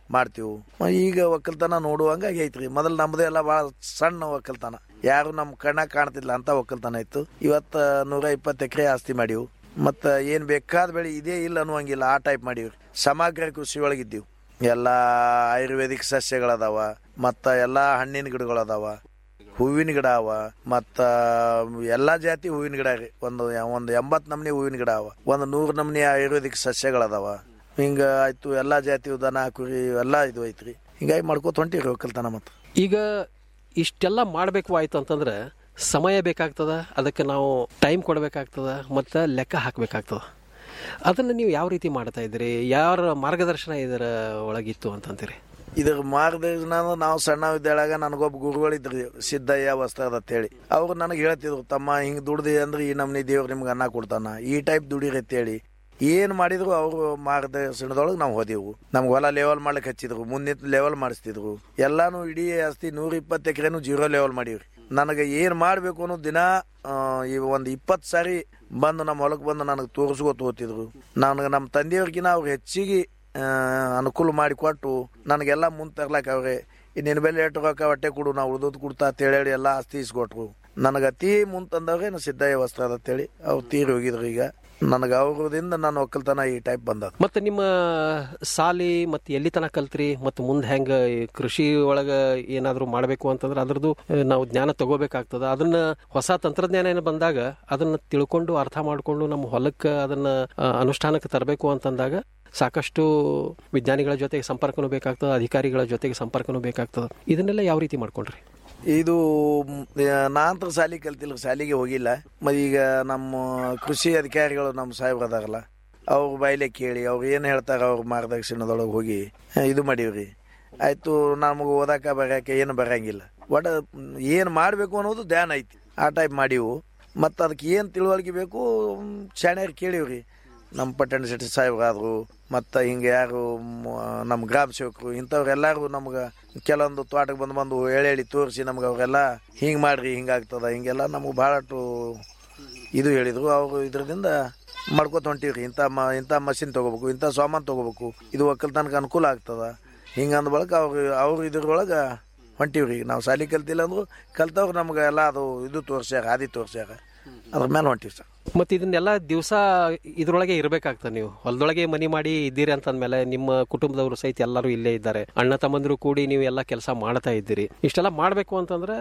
ಮಾಡ್ತೀವಿ ಈಗ ಒಕ್ಕಲ್ತನ ನೋಡುವಂಗ ಆಗೈತ್ರಿ ಮೊದಲು ನಮ್ದು ಎಲ್ಲ ಭಾಳ ಸಣ್ಣ ಒಕ್ಕಲ್ತನ ಯಾರು ನಮ್ಮ ಕಣ್ಣಾಗ ಕಾಣ್ತಿಲ್ಲ ಅಂತ ಒಕ್ಕಲ್ತನ ಇತ್ತು ಇವತ್ತು ನೂರ ಇಪ್ಪತ್ತು ಎಕರೆ ಆಸ್ತಿ ಮಾಡೀವಿ ಮತ್ತು ಏನು ಬೇಕಾದ ಬೆಳೆ ಇದೇ ಇಲ್ಲ ಅನ್ನುವಂಗಿಲ್ಲ ಆ ಟೈಪ್ ಮಾಡೀವಿ ಸಮಗ್ರ ಕೃಷಿ ಒಳಗಿದ್ದೀವಿ ಎಲ್ಲ ಆಯುರ್ವೇದಿಕ್ ಸಸ್ಯಗಳದಾವ ಮತ್ತು ಎಲ್ಲ ಹಣ್ಣಿನ ಗಿಡಗಳದಾವ ಹೂವಿನ ಗಿಡ ಅವ ಮತ್ತ ಎಲ್ಲಾ ಜಾತಿ ಹೂವಿನ ಗಿಡ ರೀ ಒಂದು ಒಂದು ಎಂಬತ್ ನಮ್ನಿ ಹೂವಿನ ಗಿಡ ಅವ ಒಂದು ನೂರ್ ನಮ್ನಿ ಆಯುರ್ವೇದಿಕ್ ಸಸ್ಯಗಳದಾವ ಹಿಂಗ ಆಯ್ತು ಎಲ್ಲಾ ಜಾತಿ ದನ ಕುರಿ ಎಲ್ಲಾ ಇದು ಐತ್ರಿ ಹಿಂಗಾಗಿ ಮಾಡ್ಕೋತ ಹೊಂಟಿರಿ ಒಕ್ಕಲ್ತನ ಮತ್ತ ಈಗ ಇಷ್ಟೆಲ್ಲ ಮಾಡಬೇಕು ಆಯ್ತು ಅಂತಂದ್ರೆ ಸಮಯ ಬೇಕಾಗ್ತದ ಅದಕ್ಕೆ ನಾವು ಟೈಮ್ ಕೊಡಬೇಕಾಗ್ತದ ಮತ್ತು ಲೆಕ್ಕ ಹಾಕಬೇಕಾಗ್ತದ ಅದನ್ನು ನೀವು ಯಾವ ರೀತಿ ಮಾಡ್ತಾ ಇದ್ದೀರಿ ಯಾರ ಮಾರ್ಗದರ್ಶನ ಇದರ ಒಳಗಿತ್ತು ಅಂತಂತೀರಿ ಇದ್ರ ಮಾರ್ಗದರ್ಶನ ಅಂದ್ರೆ ನಾವು ಸಣ್ಣ ಇದ್ದಾಳಾಗ ನನಗೊಬ್ಬ ಗುರುಗಳಿದ್ರಿ ಸಿದ್ದಯ್ಯ ವಸ್ತ್ರದ ಅಂತೇಳಿ ಅವ್ರು ನನಗೆ ಹೇಳ್ತಿದ್ರು ತಮ್ಮ ಹಿಂಗ್ ದುಡ್ದಿ ಅಂದ್ರೆ ಈ ನಮ್ನಿ ದೇವ್ರು ನಿಮ್ಗೆ ಅನ್ನ ಕೊಡ್ತಾನ ಈ ಟೈಪ್ ದುಡಿರಿ ಅಂತೇಳಿ ಏನ್ ಮಾಡಿದ್ರು ಅವ್ರು ಮಾರ್ಗದರ್ಶನದೊಳಗೆ ನಾವು ಹೋದೆವು ನಮ್ಗೆ ಹೊಲ ಲೆವೆಲ್ ಮಾಡ್ಲಿಕ್ಕೆ ಹಚ್ಚಿದ್ರು ಮುಂದಿನ ಲೆವೆಲ್ ಮಾಡಿಸ್ತಿದ್ರು ಎಲ್ಲಾನು ಇಡೀ ಆಸ್ತಿ ನೂರ ಇಪ್ಪತ್ತು ಎಕರೆನು ಜೀರೋ ಲೆವೆಲ್ ಮಾಡೀವ್ರಿ ನನಗೆ ಏನ್ ಮಾಡ್ಬೇಕು ಅನ್ನೋ ದಿನ ಆ, ಈ ಒಂದು ಇಪ್ಪತ್ತು ಸಾರಿ ಬಂದು ನಮ್ಮ ಹೊಲಕ್ಕೆ ಬಂದು ನನಗೆ ತೋರಿಸ್ಕೊತ ಹೋಗ್ತಿದ್ರು ನನಗೆ ನಮ್ಮ ತಂದೆಯವ್ರಿಗಿನ ಅವ್ರು ಹೆಚ್ಚಿಗೆ ಆ, ಅನುಕೂಲ ಮಾಡಿಕೊಟ್ಟು ನನಗೆಲ್ಲ ಮುಂದೆ ತರ್ಲಾಕ ಅವ್ರೆ ನಿನ್ನ ಬೆಲೆ ಎಷ್ಟು ರೊಕ್ಕ ಹೊಟ್ಟೆ ಕೊಡು ನಾವು ಉಳ್ದೋದು ಕೊಡ್ತಾ ಅಂತೇಳಿ ಎಲ್ಲ ಆಸ್ತಿ ಇಸ್ಕೊಟ್ರು ನನಗೆ ಅತಿ ಮುಂದೆ ತಂದವ್ರೆ ನಾ ಸಿದ್ದಯ್ಯ ವಸ್ತ್ರ ಅದ ಅಂತೇಳಿ ಅವ್ರು ತೀರಿ ಹೋಗಿದ್ರು ಈಗ ನನಗೆ ಅವ್ರದಿಂದ ನಾನು ಒಕ್ಕಲ್ತನ ಈ ಟೈಪ್ ಬಂದದ ಮತ್ತು ನಿಮ್ಮ ಸಾಲಿ ಮತ್ತು ಎಲ್ಲಿ ತನಕ ಕಲ್ತ್ರಿ ಮತ್ತು ಮುಂದೆ ಹೆಂಗೆ ಕೃಷಿ ಒಳಗೆ ಏನಾದರೂ ಮಾಡಬೇಕು ಅಂತಂದ್ರೆ ಅದ್ರದ್ದು ಆ, ನಾವು ಜ್ಞಾನ ತಗೋಬೇಕಾಗ್ತದ ಅದನ್ನ ಹೊಸ ತಂತ್ರಜ್ಞಾನ ಏನು ಬಂದಾಗ ಅದನ್ನ ತಿಳ್ಕೊಂಡು ಅರ್ಥ ಮಾಡಿಕೊಂಡು ನಮ್ಮ ಹೊಲಕ್ಕೆ ಅದನ್ನ ಆ, ಅನುಷ್ಠಾನಕ್ಕೆ ತರಬೇಕು ಅಂತಂದಾಗ ಸಾಕಷ್ಟು ವಿಜ್ಞಾನಿಗಳ ಜೊತೆಗೆ ಸಂಪರ್ಕನೂ ಬೇಕಾಗ್ತದೆ ಅಧಿಕಾರಿಗಳ ಜೊತೆಗೆ ಸಂಪರ್ಕನೂ ಬೇಕಾಗ್ತದೆ ಇದನ್ನೆಲ್ಲ ಯಾವ ರೀತಿ ಮಾಡ್ಕೊಂಡ್ರಿ ಇದು ನಾಂತರ ಶಾಲಿ ಕಲ್ತಿಲ್ಲ ಶಾಲಿಗೆ ಹೋಗಿಲ್ಲ ಮತ್ತು ಈಗ ನಮ್ಮ ಕೃಷಿ ಅಧಿಕಾರಿಗಳು ನಮ್ಮ ಸಾಹೇಬ್ರು ಅದಾರಲ್ಲ ಅವ್ರ ಬಾಯಿಲೆ ಕೇಳಿ ಅವ್ರು ಏನು ಹೇಳ್ತಾರೆ ಅವ್ರ ಮಾರ್ಗದರ್ಶನದೊಳಗೆ ಹೋಗಿ ಆ, ಇದು ಮಾಡೀವ್ರಿ ಆಯ್ತು ನಮಗೆ ಓದಾಕ ಬರೋಕೆ ಏನು ಬರಂಗಿಲ್ಲ ಒಟ್ಟು ಏನು ಮಾಡಬೇಕು ಅನ್ನೋದು ಧ್ಯಾನ ಐತಿ ಆ ಟೈಪ್ ಮಾಡೀವು ಮತ್ತು ಅದಕ್ಕೆ ಏನು ತಿಳುವಳಿಕೆ ಬೇಕು ಶಾಣ್ಯರು ಕೇಳೀವ್ರಿ ನಮ್ಮ ಪಟ್ಟಣ ಶೆಟ್ಟಿ ಸಾಹೇಬ್ರಾದ್ರು ಮತ್ತು ಹಿಂಗೆ ಯಾರು ಮ- ನಮ್ಮ ಗ್ರಾಮ ಸೇವಕರು ಇಂಥವ್ರೆಲ್ಲರೂ ನಮ್ಗೆ ಕೆಲವೊಂದು ತೋಟಕ್ಕೆ ಬಂದು ಬಂದು ಹೇಳಿ ಹೇಳಿ ತೋರಿಸಿ ನಮ್ಗೆ ಅವರೆಲ್ಲ ಹಿಂಗೆ ಮಾಡ್ರಿ ಹಿಂಗಾಗ್ತದ ಹಿಂಗೆಲ್ಲ ನಮ್ಗೆ ಭಾಳಷ್ಟು ಇದು ಹೇಳಿದ್ರು ಅವರು ಇದರಿಂದ ಮಾಡ್ಕೊತ ಹೊಂಟೀವ್ರಿ ಇಂಥ ಮ ಇಂಥ ಮಷಿನ್ ತೊಗೋಬೇಕು ಇಂಥ ಸಾಮಾನು ತೊಗೋಬೇಕು ಇದು ಒಕ್ಕಲ್ತನಕ್ಕೆ ಅನುಕೂಲ ಆಗ್ತದ ಹಿಂಗೆ ಅಂದ ಬಳಿಕ ಅವ್ರು ಅವ್ರು ಇದ್ರೊಳಗೆ ಹೊಂಟೀವ್ರಿ ನಾವು ಶಾಲಿ ಕಲ್ತಿಲ್ಲ ಅಂದ್ರು ಕಲ್ತವ್ರು ನಮ್ಗೆ ಎಲ್ಲ ಅದು ಇದು ತೋರ್ಸ್ಯಾರ ಹಾದಿ ತೋರ್ಸ್ಯಾರ ಅದ್ರ ಮೇಲೆ ಹೊಂಟೀವಿ ಸರ್ ಮತ್ತು ಇದನ್ನೆಲ್ಲ ದಿವಸ ಇದ್ರೊಳಗೆ ಇರಬೇಕಾಗ್ತದೆ ನೀವು ಹೊಲದೊಳಗೆ ಮನಿ ಮಾಡಿ ಇದ್ದೀರಿ ಅಂತಂದ್ಮೇಲೆ ನಿಮ್ಮ ಕುಟುಂಬದವರು ಸಹಿತ ಎಲ್ಲರೂ ಇಲ್ಲೇ ಇದ್ದಾರೆ ಅಣ್ಣ ತಮ್ಮಂದಿರು ಕೂಡಿ ನೀವು ಎಲ್ಲ ಕೆಲಸ ಮಾಡ್ತಾ ಇದ್ದೀರಿ ಇಷ್ಟೆಲ್ಲ ಮಾಡಬೇಕು ಅಂತಂದ್ರೆ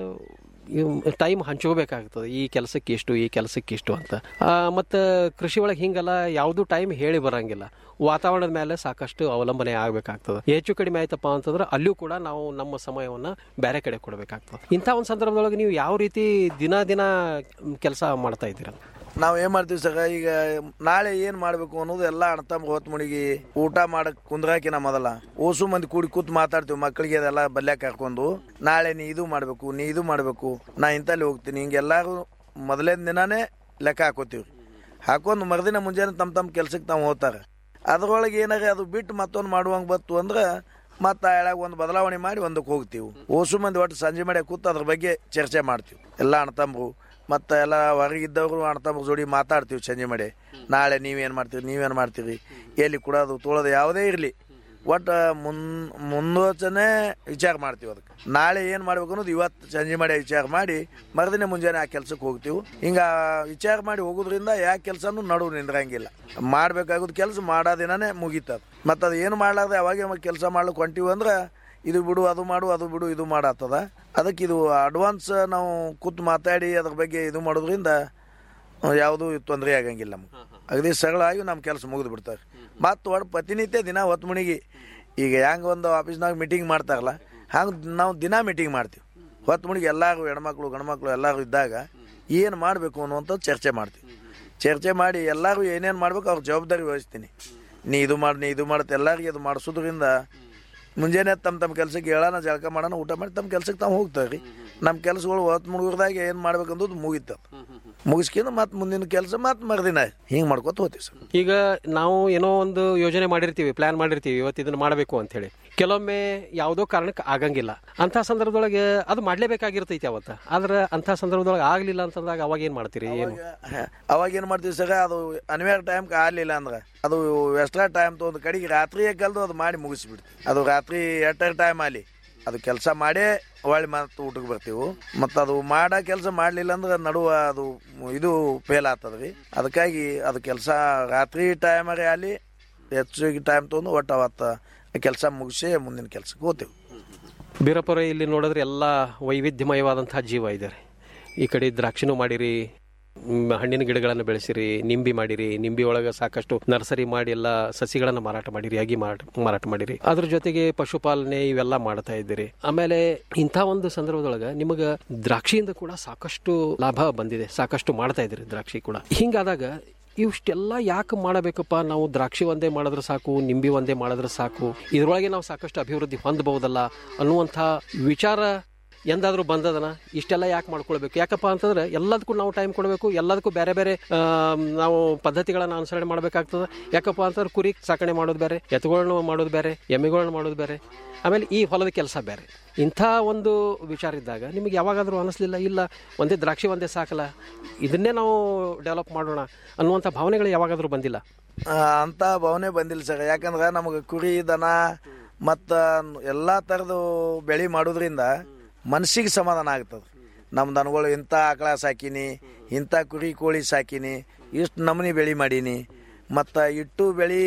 ಟೈಮ್ ಹಂಚ್ಕೋಬೇಕಾಗ್ತದೆ ಈ ಕೆಲಸಕ್ಕೆ ಇಷ್ಟು ಈ ಕೆಲಸಕ್ಕೆ ಇಷ್ಟು ಅಂತ ಮತ್ತು ಕೃಷಿ ಒಳಗೆ ಹಿಂಗಲ್ಲ ಯಾವುದು ಟೈಮ್ ಹೇಳಿ ಬರಂಗಿಲ್ಲ ವಾತಾವರಣದ ಮೇಲೆ ಸಾಕಷ್ಟು ಅವಲಂಬನೆ ಆಗಬೇಕಾಗ್ತದೆ ಹೆಚ್ಚು ಕಡಿಮೆ ಆಯ್ತಪ್ಪ ಅಂತಂದ್ರೆ ಅಲ್ಲಿಯೂ ಕೂಡ ನಾವು ನಮ್ಮ ಸಮಯವನ್ನು ಬೇರೆ ಕಡೆ ಕೊಡಬೇಕಾಗ್ತದೆ ಇಂಥ ಒಂದು ಸಂದರ್ಭದೊಳಗೆ ನೀವು ಯಾವ ರೀತಿ ದಿನ ದಿನ ಕೆಲಸ ಮಾಡ್ತಾ ಇದ್ದೀರ ನಾವು ಏನ್ ಮಾಡ್ತೀವಿ ಸರ್ ಈಗ ನಾಳೆ ಏನ್ ಮಾಡ್ಬೇಕು ಅನ್ನೋದು ಎಲ್ಲ ಅಣ್ತಮ್ಮ ಹೊತ್ತು ಮುಡಿಗಿ ಊಟ ಮಾಡಕ್ ಕುಂದ್ರಾಕಿನ ಮೊದಲ ಓಸು ಮಂದಿ ಕೂಡಿ ಕೂತ್ ಮಾತಾಡ್ತೀವಿ ಮಕ್ಕಳಿಗೆ ಅದೆಲ್ಲ ಬಲ್ಯಾಕ ಹಾಕೊಂಡು ನಾಳೆ ನೀ ಇದು ಮಾಡ್ಬೇಕು ನೀ ಇದು ಮಾಡ್ಬೇಕು ನಾ ಇಂತಲ್ಲಿ ಹೋಗ್ತೀನಿ ಹಿಂಗೆಲ್ಲಾರು ಮೊದಲನೇ ದಿನಾನೇ ಲೆಕ್ಕ ಹಾಕೋತೀವಿ ಹಾಕೊಂಡು ಮರುದಿನ ಮುಂಜಾನೆ ತಮ್ಮ ತಮ್ಮ ಕೆಲ್ಸಕ್ಕೆ ತಾವು ಹೋಗ್ತಾರೆ ಅದ್ರೊಳಗೆ ಏನಾರ ಅದು ಬಿಟ್ಟು ಮತ್ತೊಂದು ಮಾಡುವಂಗೆ ಬತ್ತು ಅಂದ್ರೆ ಮತ್ತೆ ಎಳಾಗ ಒಂದು ಬದಲಾವಣೆ ಮಾಡಿ ಒಂದಕ್ಕೆ ಹೋಗ್ತೀವಿ ಓಸು ಮಂದಿ ಒಟ್ಟು ಸಂಜೆ ಮಾಡಿ ಕೂತು ಅದ್ರ ಬಗ್ಗೆ ಚರ್ಚೆ ಮಾಡ್ತೀವಿ ಎಲ್ಲ ಅಣ್ಣತಮ್ಮರು ಮತ್ತು ಎಲ್ಲ ಹೊರಗಿದ್ದವರು ಅಣ್ಣತಮ್ಮ ಜೋಡಿ ಮಾತಾಡ್ತೀವಿ ಸಂಜೆ ಮಾಡಿ ನಾಳೆ ನೀವೇನು ಮಾಡ್ತೀರಿ ನೀವೇನು ಮಾಡ್ತೀರಿ ಎಲ್ಲಿ ಕೊಡೋದು ತೊಳೋದು ಯಾವುದೇ ಇರಲಿ ಒಟ್ಟು ಮುನ್ ಮುನ್ಸೂಚನೆ ವಿಚಾರ ಮಾಡ್ತೀವಿ ಅದಕ್ಕೆ ನಾಳೆ ಏನು ಮಾಡ್ಬೇಕು ಅನ್ನೋದು ಇವತ್ತು ಸಂಜೆ ಮಾಡಿ ವಿಚಾರ ಮಾಡಿ ಮರುದಿನ ಮುಂಜಾನೆ ಆ ಕೆಲ್ಸಕ್ಕೆ ಹೋಗ್ತೀವಿ ಹಿಂಗ ವಿಚಾರ ಮಾಡಿ ಹೋಗೋದ್ರಿಂದ ಯಾವ ಕೆಲಸನೂ ನಡುವು ನಿಂದ್ರಂಗಿಲ್ಲ ಮಾಡ್ಬೇಕಾಗೋದು ಕೆಲಸ ಮಾಡೋ ದಿನನೇ ಮುಗೀತದ ಮತ್ತು ಅದು ಏನು ಮಾಡ್ಲಾರ್ದೆ ಅವಾಗ ಕೆಲಸ ಮಾಡ್ಲಿಕ್ಕೆ ಹೊಂಟೀವಿ ಅಂದ್ರೆ ಇದು ಬಿಡು ಅದು ಮಾಡು ಅದು ಬಿಡು ಇದು ಮಾಡತ್ತದ ಅದಕ್ಕೆ ಇದು ಅಡ್ವಾನ್ಸ್ ನಾವು ಕೂತು ಮಾತಾಡಿ ಅದ್ರ ಬಗ್ಗೆ ಇದು ಮಾಡೋದ್ರಿಂದ ಯಾವುದೂ ತೊಂದರೆ ಆಗಂಗಿಲ್ಲ ನಮ್ಗೆ ಅಗದಿ ಸರಳಾಗಿ ನಮ್ಮ ಕೆಲಸ ಮುಗಿದು ಬಿಡ್ತಾರೆ ಮತ್ತು ಒಟ್ಟು ಪ್ರತಿನಿತ್ಯ ದಿನ ಹೊತ್ತು ಮಣಿಗೆ ಈಗ ಹೆಂಗೆ ಒಂದು ಆಫೀಸ್ನಾಗ ಮೀಟಿಂಗ್ ಮಾಡ್ತಾರಲ್ಲ ಹಂಗೆ ನಾವು ದಿನ ಮೀಟಿಂಗ್ ಮಾಡ್ತೀವಿ ಹೊತ್ತು ಮಣಿಗೆ ಎಲ್ಲರೂ ಹೆಣ್ಮಕ್ಳು ಗಂಡ್ಮಕ್ಳು ಎಲ್ಲರೂ ಇದ್ದಾಗ ಏನು ಮಾಡಬೇಕು ಅನ್ನುವಂಥದ್ದು ಚರ್ಚೆ ಮಾಡ್ತೀವಿ ಚರ್ಚೆ ಮಾಡಿ ಎಲ್ಲರೂ ಏನೇನು ಮಾಡ್ಬೇಕು ಅವ್ರ ಜವಾಬ್ದಾರಿ ವಹಿಸ್ತೀನಿ ನೀ ಇದು ಮಾಡಿ ನೀ ಇದು ಮಾಡುತ್ತೆ ಎಲ್ಲರಿಗೆ ಅದು ಮಾಡಿಸೋದ್ರಿಂದ ಮುಂಜಾನೆ ತಮ್ಮ ತಮ್ಮ ಕೆಲಸಕ್ಕೆ ಹೇಳೋಣ ಜಳಕ ಮಾಡೋಣ ಊಟ ಮಾಡಿ ತಮ್ಮ ಕೆಲಸಕ್ಕೆ ತಾವು ಹೋಗ್ತಾರೆ ರೀ ನಮ್ಮ ಕೆಲಸಗಳು ಹೊತ್ತು ಮುಳುಗಿದಾಗ ಏನು ಮಾಡ್ಬೇಕಂದದ್ದು ಮುಗೀತದ ಮುಗಿಸ್ಕೊಂಡು ಮತ್ತೆ ಮುಂದಿನ ಕೆಲಸ ಮತ್ತೆ ಮರುದಿನ ಹಿಂಗೆ ಮಾಡ್ಕೊತ ಹೋಗ್ತೀವಿ ಸರ್ ಈಗ ನಾವು ಏನೋ ಒಂದು ಯೋಜನೆ ಮಾಡಿರ್ತೀವಿ ಪ್ಲಾನ್ ಮಾಡಿರ್ತೀವಿ ಇವತ್ತು ಇದನ್ನ ಮಾಡಬೇಕು ಅಂತ ಹೇಳಿ ಕೆಲವೊಮ್ಮೆ ಯಾವುದೋ ಕಾರಣಕ್ಕೆ ಆಗಂಗಿಲ್ಲ ಅಂಥ ಸಂದರ್ಭದೊಳಗೆ ಅದು ಮಾಡಲೇಬೇಕಾಗಿರ್ತೈತಿ ಅವತ್ತು ಆದ್ರೆ ಅಂಥ ಸಂದರ್ಭದೊಳಗೆ ಆಗಲಿಲ್ಲ ಅಂತಂದಾಗ ಅವಾಗ ಏನು ಮಾಡ್ತೀರಿ ಏನು ಅವಾಗ ಏನು ಮಾಡ್ತೀವಿ ಸರ್ ಅದು ಅನಿವಾರ್ಯ ಟೈಮ್ ಆಗಲಿಲ್ಲ ಅಂದ್ರೆ ಅದು ಎಕ್ಸ್ಟ್ರಾ ಟೈಮ್ ತೊಗೊಂಡು ಕಡೆಗೆ ರಾತ್ರಿಯೇ ಕಲ್ದು ಅದು ಮಾಡಿ ಮುಗಿಸ್ಬಿಡ್ತೀವಿ ಅದು ರಾತ್ರಿ ಎಟ್ಟರ ಟೈಮ್ ಆಗಲಿ ಅದು ಕೆಲಸ ಮಾಡೇ ಹೊಳ್ಳಿ ಮತ್ತೆ ಊಟಕ್ಕೆ ಬರ್ತೀವಿ ಮತ್ತು ಅದು ಮಾಡೋ ಕೆಲಸ ಮಾಡಲಿಲ್ಲ ಅಂದ್ರೆ ನಡುವ ಅದು ಇದು ಫೇಲ್ ಆಗ್ತದೆ ರೀ ಅದಕ್ಕಾಗಿ ಅದು ಕೆಲಸ ರಾತ್ರಿ ಟೈಮರೇ ಆಗಲಿ ಹೆಚ್ಚಿಗೆ ಟೈಮ್ ತೊಗೊಂಡು ಒಟ್ಟು ಅವತ್ತು ಕೆಲಸ ಮುಗಿಸಿ ಮುಂದಿನ ಕೆಲಸಕ್ಕೆ ಹೋಗ್ತೀವಿ ಬೀರಪ್ಪರ ಇಲ್ಲಿ ನೋಡಿದ್ರೆ ಎಲ್ಲ ವೈವಿಧ್ಯಮಯವಾದಂತಹ ಜೀವ ಇದ್ದಾರೆ ಈ ಕಡೆ ದ್ರಾಕ್ಷಿನೂ ಮಾಡಿರಿ ಮ್, ಹಣ್ಣಿನ ಗಿಡಗಳನ್ನು ಬೆಳೆಸಿರಿ ನಿಂಬಿ ಮಾಡಿರಿ ನಿಂಬಿ ಒಳಗೆ ಸಾಕಷ್ಟು ನರ್ಸರಿ ಮಾಡಿ ಎಲ್ಲ ಸಸಿಗಳನ್ನು ಮಾರಾಟ ಮಾಡಿರಿ ಆಗಿ ಮಾರಾಟ ಮಾರಾಟ ಮಾಡಿರಿ ಅದ್ರ ಜೊತೆಗೆ ಪಶುಪಾಲನೆ ಇವೆಲ್ಲ ಮಾಡ್ತಾ ಇದ್ದೀರಿ ಆಮೇಲೆ ಇಂಥ ಒಂದು ಸಂದರ್ಭದೊಳಗೆ ನಿಮಗೆ ದ್ರಾಕ್ಷಿಯಿಂದ ಕೂಡ ಸಾಕಷ್ಟು ಲಾಭ ಬಂದಿದೆ ಸಾಕಷ್ಟು ಮಾಡ್ತಾ ಇದ್ದೀರಿ ದ್ರಾಕ್ಷಿ ಕೂಡ ಹಿಂಗಾದಾಗ ಇವಿಷ್ಟೆಲ್ಲ ಯಾಕೆ ಮಾಡಬೇಕಪ್ಪ ನಾವು ದ್ರಾಕ್ಷಿ ಒಂದೇ ಮಾಡಿದ್ರೆ ಸಾಕು ನಿಂಬಿ ಒಂದೇ ಮಾಡಿದ್ರೆ ಸಾಕು ಇದ್ರೊಳಗೆ ನಾವು ಸಾಕಷ್ಟು ಅಭಿವೃದ್ಧಿ ಹೊಂದಬಹುದಲ್ಲ ಅನ್ನುವಂಥ ವಿಚಾರ ಎಂದಾದರೂ ಬಂದದನ ಇಷ್ಟೆಲ್ಲ ಯಾಕೆ ಮಾಡ್ಕೊಳ್ಬೇಕು ಯಾಕಪ್ಪ ಅಂತಂದ್ರೆ ಎಲ್ಲದಕ್ಕೂ ನಾವು ಟೈಮ್ ಕೊಡಬೇಕು ಎಲ್ಲದಕ್ಕೂ ಬೇರೆ ಬೇರೆ ಆ, ನಾವು ಪದ್ಧತಿಗಳನ್ನು ಅನುಸರಣೆ ಮಾಡಬೇಕಾಗ್ತದೆ ಯಾಕಪ್ಪ ಅಂತಂದ್ರೆ ಕುರಿ ಸಾಕಣೆ ಮಾಡೋದು ಬೇರೆ ಎತ್ತುಗಳನ್ನ ಮಾಡೋದು ಬೇರೆ ಎಮ್ಮೆಗಳನ್ನ ಮಾಡೋದು ಬೇರೆ ಆಮೇಲೆ ಈ ಹೊಲದ ಕೆಲಸ ಬೇರೆ ಇಂಥ ಒಂದು ವಿಚಾರ ಇದ್ದಾಗ ನಿಮಗೆ ಯಾವಾಗಾದರೂ ಅನಿಸ್ಲಿಲ್ಲ ಇಲ್ಲ ಒಂದೇ ದ್ರಾಕ್ಷಿ ಒಂದೇ ಸಾಕಲ್ಲ ಇದನ್ನೇ ನಾವು ಡೆವಲಪ್ ಮಾಡೋಣ ಅನ್ನುವಂಥ ಭಾವನೆಗಳು ಯಾವಾಗಾದರೂ ಬಂದಿಲ್ಲ ಆ, ಅಂತ ಭಾವನೆ ಬಂದಿಲ್ಲ ಸರ್ ಯಾಕಂದ್ರೆ ನಮಗೆ ಕುರಿ ದನ ಮತ್ತು ಎಲ್ಲ ಥರದ್ದು ಬೆಳೆ ಮಾಡೋದ್ರಿಂದ ಮನಸ್ಸಿಗೆ ಸಮಾಧಾನ ಆಗ್ತದೆ ನಮ್ಮ ದನಗಳು ಇಂಥ ಆಕಳ ಸಾಕಿನಿ ಇಂಥ ಕುರಿ ಕೋಳಿ ಸಾಕಿನಿ ಇಷ್ಟು ನಮೂನಿ ಬೆಳೆ ಮಾಡೀನಿ ಮತ್ತು ಇಟ್ಟು ಬೆಳೆ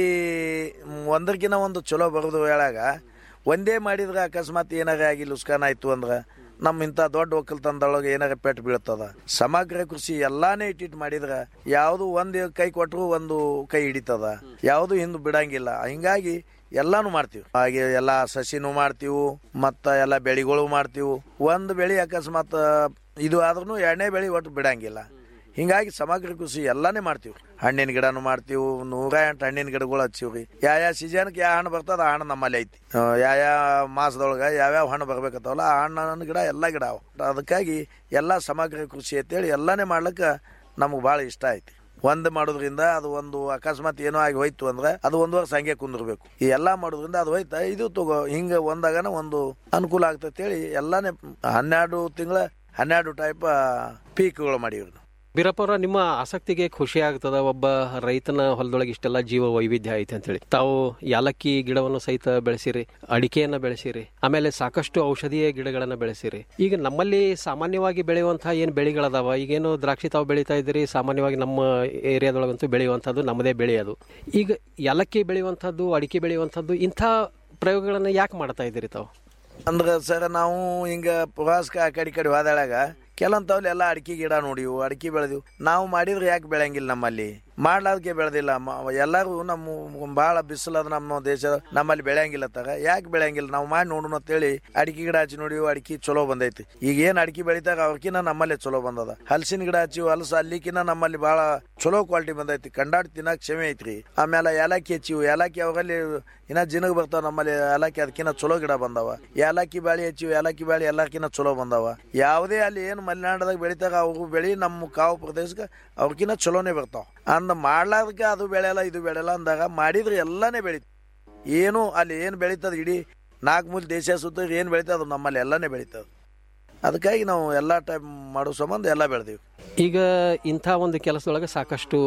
ಒಂದಕ್ಕಿಂತ ಒಂದು ಚಲೋ ಬರೋದು ಹೇಳಾಗ ಒಂದೇ ಮಾಡಿದ್ರೆ ಅಕಸ್ಮಾತ್ ಏನಾರ ಆಗಿ ಲುಸ್ಕಾನ್ ಆಯ್ತು ಅಂದ್ರೆ ನಮ್ಮ ಇಂಥ ದೊಡ್ಡ ಒಕ್ಕಲ್ತನದೊಳಗೆ ಏನಾರ ಪೆಟ್ಟು ಬೀಳ್ತದ ಸಮಗ್ರ ಕೃಷಿ ಎಲ್ಲಾನೇ ಇಟ್ಟಿಟ್ಟು ಮಾಡಿದ್ರೆ ಯಾವುದು ಒಂದು ಕೈ ಕೊಟ್ಟರು ಒಂದು ಕೈ ಹಿಡಿತದ ಯಾವುದು ಹಿಂದೆ ಬಿಡಂಗಿಲ್ಲ ಹಿಂಗಾಗಿ ಎಲ್ಲಾನು ಮಾಡ್ತೀವಿ ಹಾಗೆ ಎಲ್ಲ ಸಸಿನೂ ಮಾಡ್ತೀವಿ ಮತ್ತು ಎಲ್ಲ ಬೆಳೆಗಳು ಮಾಡ್ತೀವಿ ಒಂದು ಬೆಳೆ ಅಕಸ್ಮಾತ್ ಇದು ಆದ್ರೂ ಎರಡನೇ ಬೆಳೆ ಒಟ್ಟು ಬಿಡಂಗಿಲ್ಲ ಹಿಂಗಾಗಿ ಸಮಗ್ರ ಕೃಷಿ ಎಲ್ಲಾನೇ ಮಾಡ್ತೀವಿ ಹಣ್ಣಿನ ಗಿಡನು ಮಾಡ್ತೀವಿ ನೂರ ಎಂಟು ಹಣ್ಣಿನ ಗಿಡಗಳು ಹಚ್ಚಿವ್ರಿ ಯಾವ ಯಾವ ಸೀಸನ್ಗೆ ಯಾವ ಹಣ್ಣು ಬರ್ತದ ಆ ಹಣ್ಣು ನಮ್ಮಲ್ಲಿ ಐತಿ ಆ, ಯಾವ ಯಾವ ಮಾಸದೊಳಗೆ ಯಾವ್ಯಾವ ಹಣ್ಣು ಬರ್ಬೇಕತ್ತವಲ್ಲ ಆ ಹಣ್ಣಿನ ಗಿಡ ಎಲ್ಲ ಗಿಡ ಅವ ಅದಕ್ಕಾಗಿ ಎಲ್ಲ ಸಮಗ್ರ ಕೃಷಿ ಅಂತೇಳಿ ಎಲ್ಲಾನೇ ಮಾಡ್ಲಿಕ್ಕೆ ನಮ್ಗೆ ಭಾಳ ಇಷ್ಟ ಐತಿ ಒಂದು ಮಾಡೋದ್ರಿಂದ ಅದು ಒಂದು ಅಕಸ್ಮಾತ್ ಏನೋ ಆಗಿ ಹೋಯ್ತು ಅಂದ್ರೆ ಅದು ಒಂದು ವರ್ಷ ಹಂಗೆ ಕುಂದಿರ್ಬೇಕು ಈ ಎಲ್ಲ ಮಾಡೋದ್ರಿಂದ ಅದು ಹೋಯ್ತಾ ಇದು ತಗೋ ಹಿಂಗೆ ಒಂದಾಗನ ಒಂದು ಅನುಕೂಲ ಆಗ್ತೈತೆ ಹೇಳಿ ಎಲ್ಲಾನೇ ಹನ್ನೆರಡು ತಿಂಗಳ ಹನ್ನೆರಡು ಟೈಪ್ ಪೀಕ್ಗಳು ಮಾಡೀವಿ ನಾವು ಬೀರಪ್ಪರ ನಿಮ್ಮ ಆಸಕ್ತಿಗೆ ಖುಷಿ ಆಗ್ತದ ಒಬ್ಬ ರೈತನ ಹೊಲದೊಳಗೆ ಇಷ್ಟೆಲ್ಲ ಜೀವ ವೈವಿಧ್ಯ ಐತೆ ಅಂತೇಳಿ ತಾವು ಯಾಲಕ್ಕಿ ಗಿಡವನ್ನು ಸಹಿತ ಬೆಳೆಸಿರಿ ಅಡಿಕೆಯನ್ನ ಬೆಳೆಸಿರಿ ಆಮೇಲೆ ಸಾಕಷ್ಟು ಔಷಧೀಯ ಗಿಡಗಳನ್ನ ಬೆಳೆಸಿರಿ ಈಗ ನಮ್ಮಲ್ಲಿ ಸಾಮಾನ್ಯವಾಗಿ ಬೆಳೆಯುವಂತಹ ಏನು ಬೆಳೆಗಳದಾವ ಈಗೇನು ದ್ರಾಕ್ಷಿ ತಾವು ಬೆಳೀತಾ ಇದ್ದೀರಿ ಸಾಮಾನ್ಯವಾಗಿ ನಮ್ಮ ಏರಿಯಾದೊಳಗಂತೂ ಬೆಳೆಯುವಂಥದ್ದು ನಮ್ಮದೇ ಬೆಳೆ ಅದು ಈಗ ಯಾಲಕ್ಕಿ ಬೆಳೆಯುವಂಥದ್ದು ಅಡಿಕೆ ಬೆಳೆಯುವಂಥದ್ದು ಇಂಥ ಪ್ರಯೋಗಗಳನ್ನು ಯಾಕೆ ಮಾಡ್ತಾ ಇದ್ದೀರಿ ತಾವು ಅಂದ್ರೆ ಸರ್ ನಾವು ಹಿಂಗ ಪ್ರವಾಸಕ್ಕೆ ಆ ಕಡೆ ಈ ಕಡೆ ಹೋದಾಳಾಗ ಕೆಲವೊಂತವ್ಲಿ ಎಲ್ಲ ಅಡಿಕೆ ಗಿಡ ನೋಡಿವು ಅಡಿಕೆ ಬೆಳೆದಿವು ನಾವು ಮಾಡಿದ್ರೆ ಯಾಕೆ ಬೆಳೆಯಂಗಿಲ್ಲ ನಮ್ಮಲ್ಲಿ ಮಾಡ್ಲಾದಕ್ಕೆ ಬೆಳೆದಿಲ್ಲ ಮ- ಎಲ್ಲರೂ ನಮ್ಮ ಭಾಳ ಬಿಸಿಲದ ನಮ್ಮ ದೇಶ ನಮ್ಮಲ್ಲಿ ಬೆಳೆಯಂಗಿಲ್ಲ ತಗ ಯಾಕೆ ಬೆಳೆಯಂಗಿಲ್ಲ ನಾವು ಮಾಡಿ ನೋಡೋಣ ಅಂತೇಳಿ ಅಡಿಕೆ ಗಿಡ ಹಚ್ಚಿ ನೋಡಿವು ಅಡಿಕೆ ಚಲೋ ಬಂದೈತಿ ಈಗ ಏನ್ ಅಡಿಕೆ ಬೆಳಿತಾರ ಅವ್ರಕಿನ್ನ ನಮ್ಮಲ್ಲಿ ಚಲೋ ಬಂದದ ಹಲಸಿನ ಗಿಡ ಹಚ್ಚಿವು ಹಲಸು ಅಲ್ಲಿಕಿನ್ನ ನಮ್ಮಲ್ಲಿ ಭಾಳ ಚಲೋ ಕ್ವಾಲಿಟಿ ಬಂದೈತಿ ಕಂಡಾಡ್ ತಿನ್ನಕ್ ಕ್ಷಮೆ ಐತ್ರಿ ಆಮೇಲೆ ಏಲಕ್ಕಿ ಹಚ್ಚಿವು ಏಲಕ್ಕಿ ಅವರಲ್ಲಿ ಇನ್ನ ಜಿನಗ್ ಬರ್ತಾವ ನಮ್ಮಲ್ಲಿ ಏಲಕ್ಕಿ ಅದಕ್ಕಿನ್ನ ಚಲೋ ಗಿಡ ಬಂದವ ಏಲಕ್ಕಿ ಬಾಳಿ ಹಚ್ಚಿವು ಏಲಕ್ಕಿ ಬಾಳಿ ಎಲ್ಲಕ್ಕಿನ್ನ ಚಲೋ ಬಂದವ ಯಾವುದೇ ಅಲ್ಲಿ ಏನು ಮಲೆನಾಡದಾಗ ಬೆಳಿತಾರ ಅವ್ರು ಬೆಳಿ ನಮ್ಮ ಕಾವು ಪ್ರದೇಶಕ್ಕೆ ಅವ್ರಕಿನ್ನ ಚಲೋನೇ ಬರ್ತಾವ ಅಂದ ಮಾಡ್ಲಾರ್ದಕ್ಕೆ ಅದು ಬೆಳೆಯಲ್ಲ ಇದು ಬೆಳೆಯಲ್ಲ ಅಂದಾಗ ಮಾಡಿದ್ರೆ ಎಲ್ಲಾನೇ ಬೆಳಿತ ಏನು ಅಲ್ಲಿ ಏನು ಬೆಳೀತದ ಇಡೀ ನಾಲ್ಕು ಮೂಲ ದೇಶ ಸುತ್ತ ಏನು ಬೆಳೀತದ ಅದು ನಮ್ಮಲ್ಲಿ ಎಲ್ಲಾನೇ ಬೆಳೀತದ ಅದಕ್ಕಾಗಿ ನಾವು ಎಲ್ಲ ಟೈಮ್ ಮಾಡೋ ಸಂಬಂಧ ಎಲ್ಲ ಬೆಳೆದೀವಿ ಈಗ ಇಂಥ ಒಂದು ಕೆಲಸದೊಳಗೆ ಸಾಕಷ್ಟು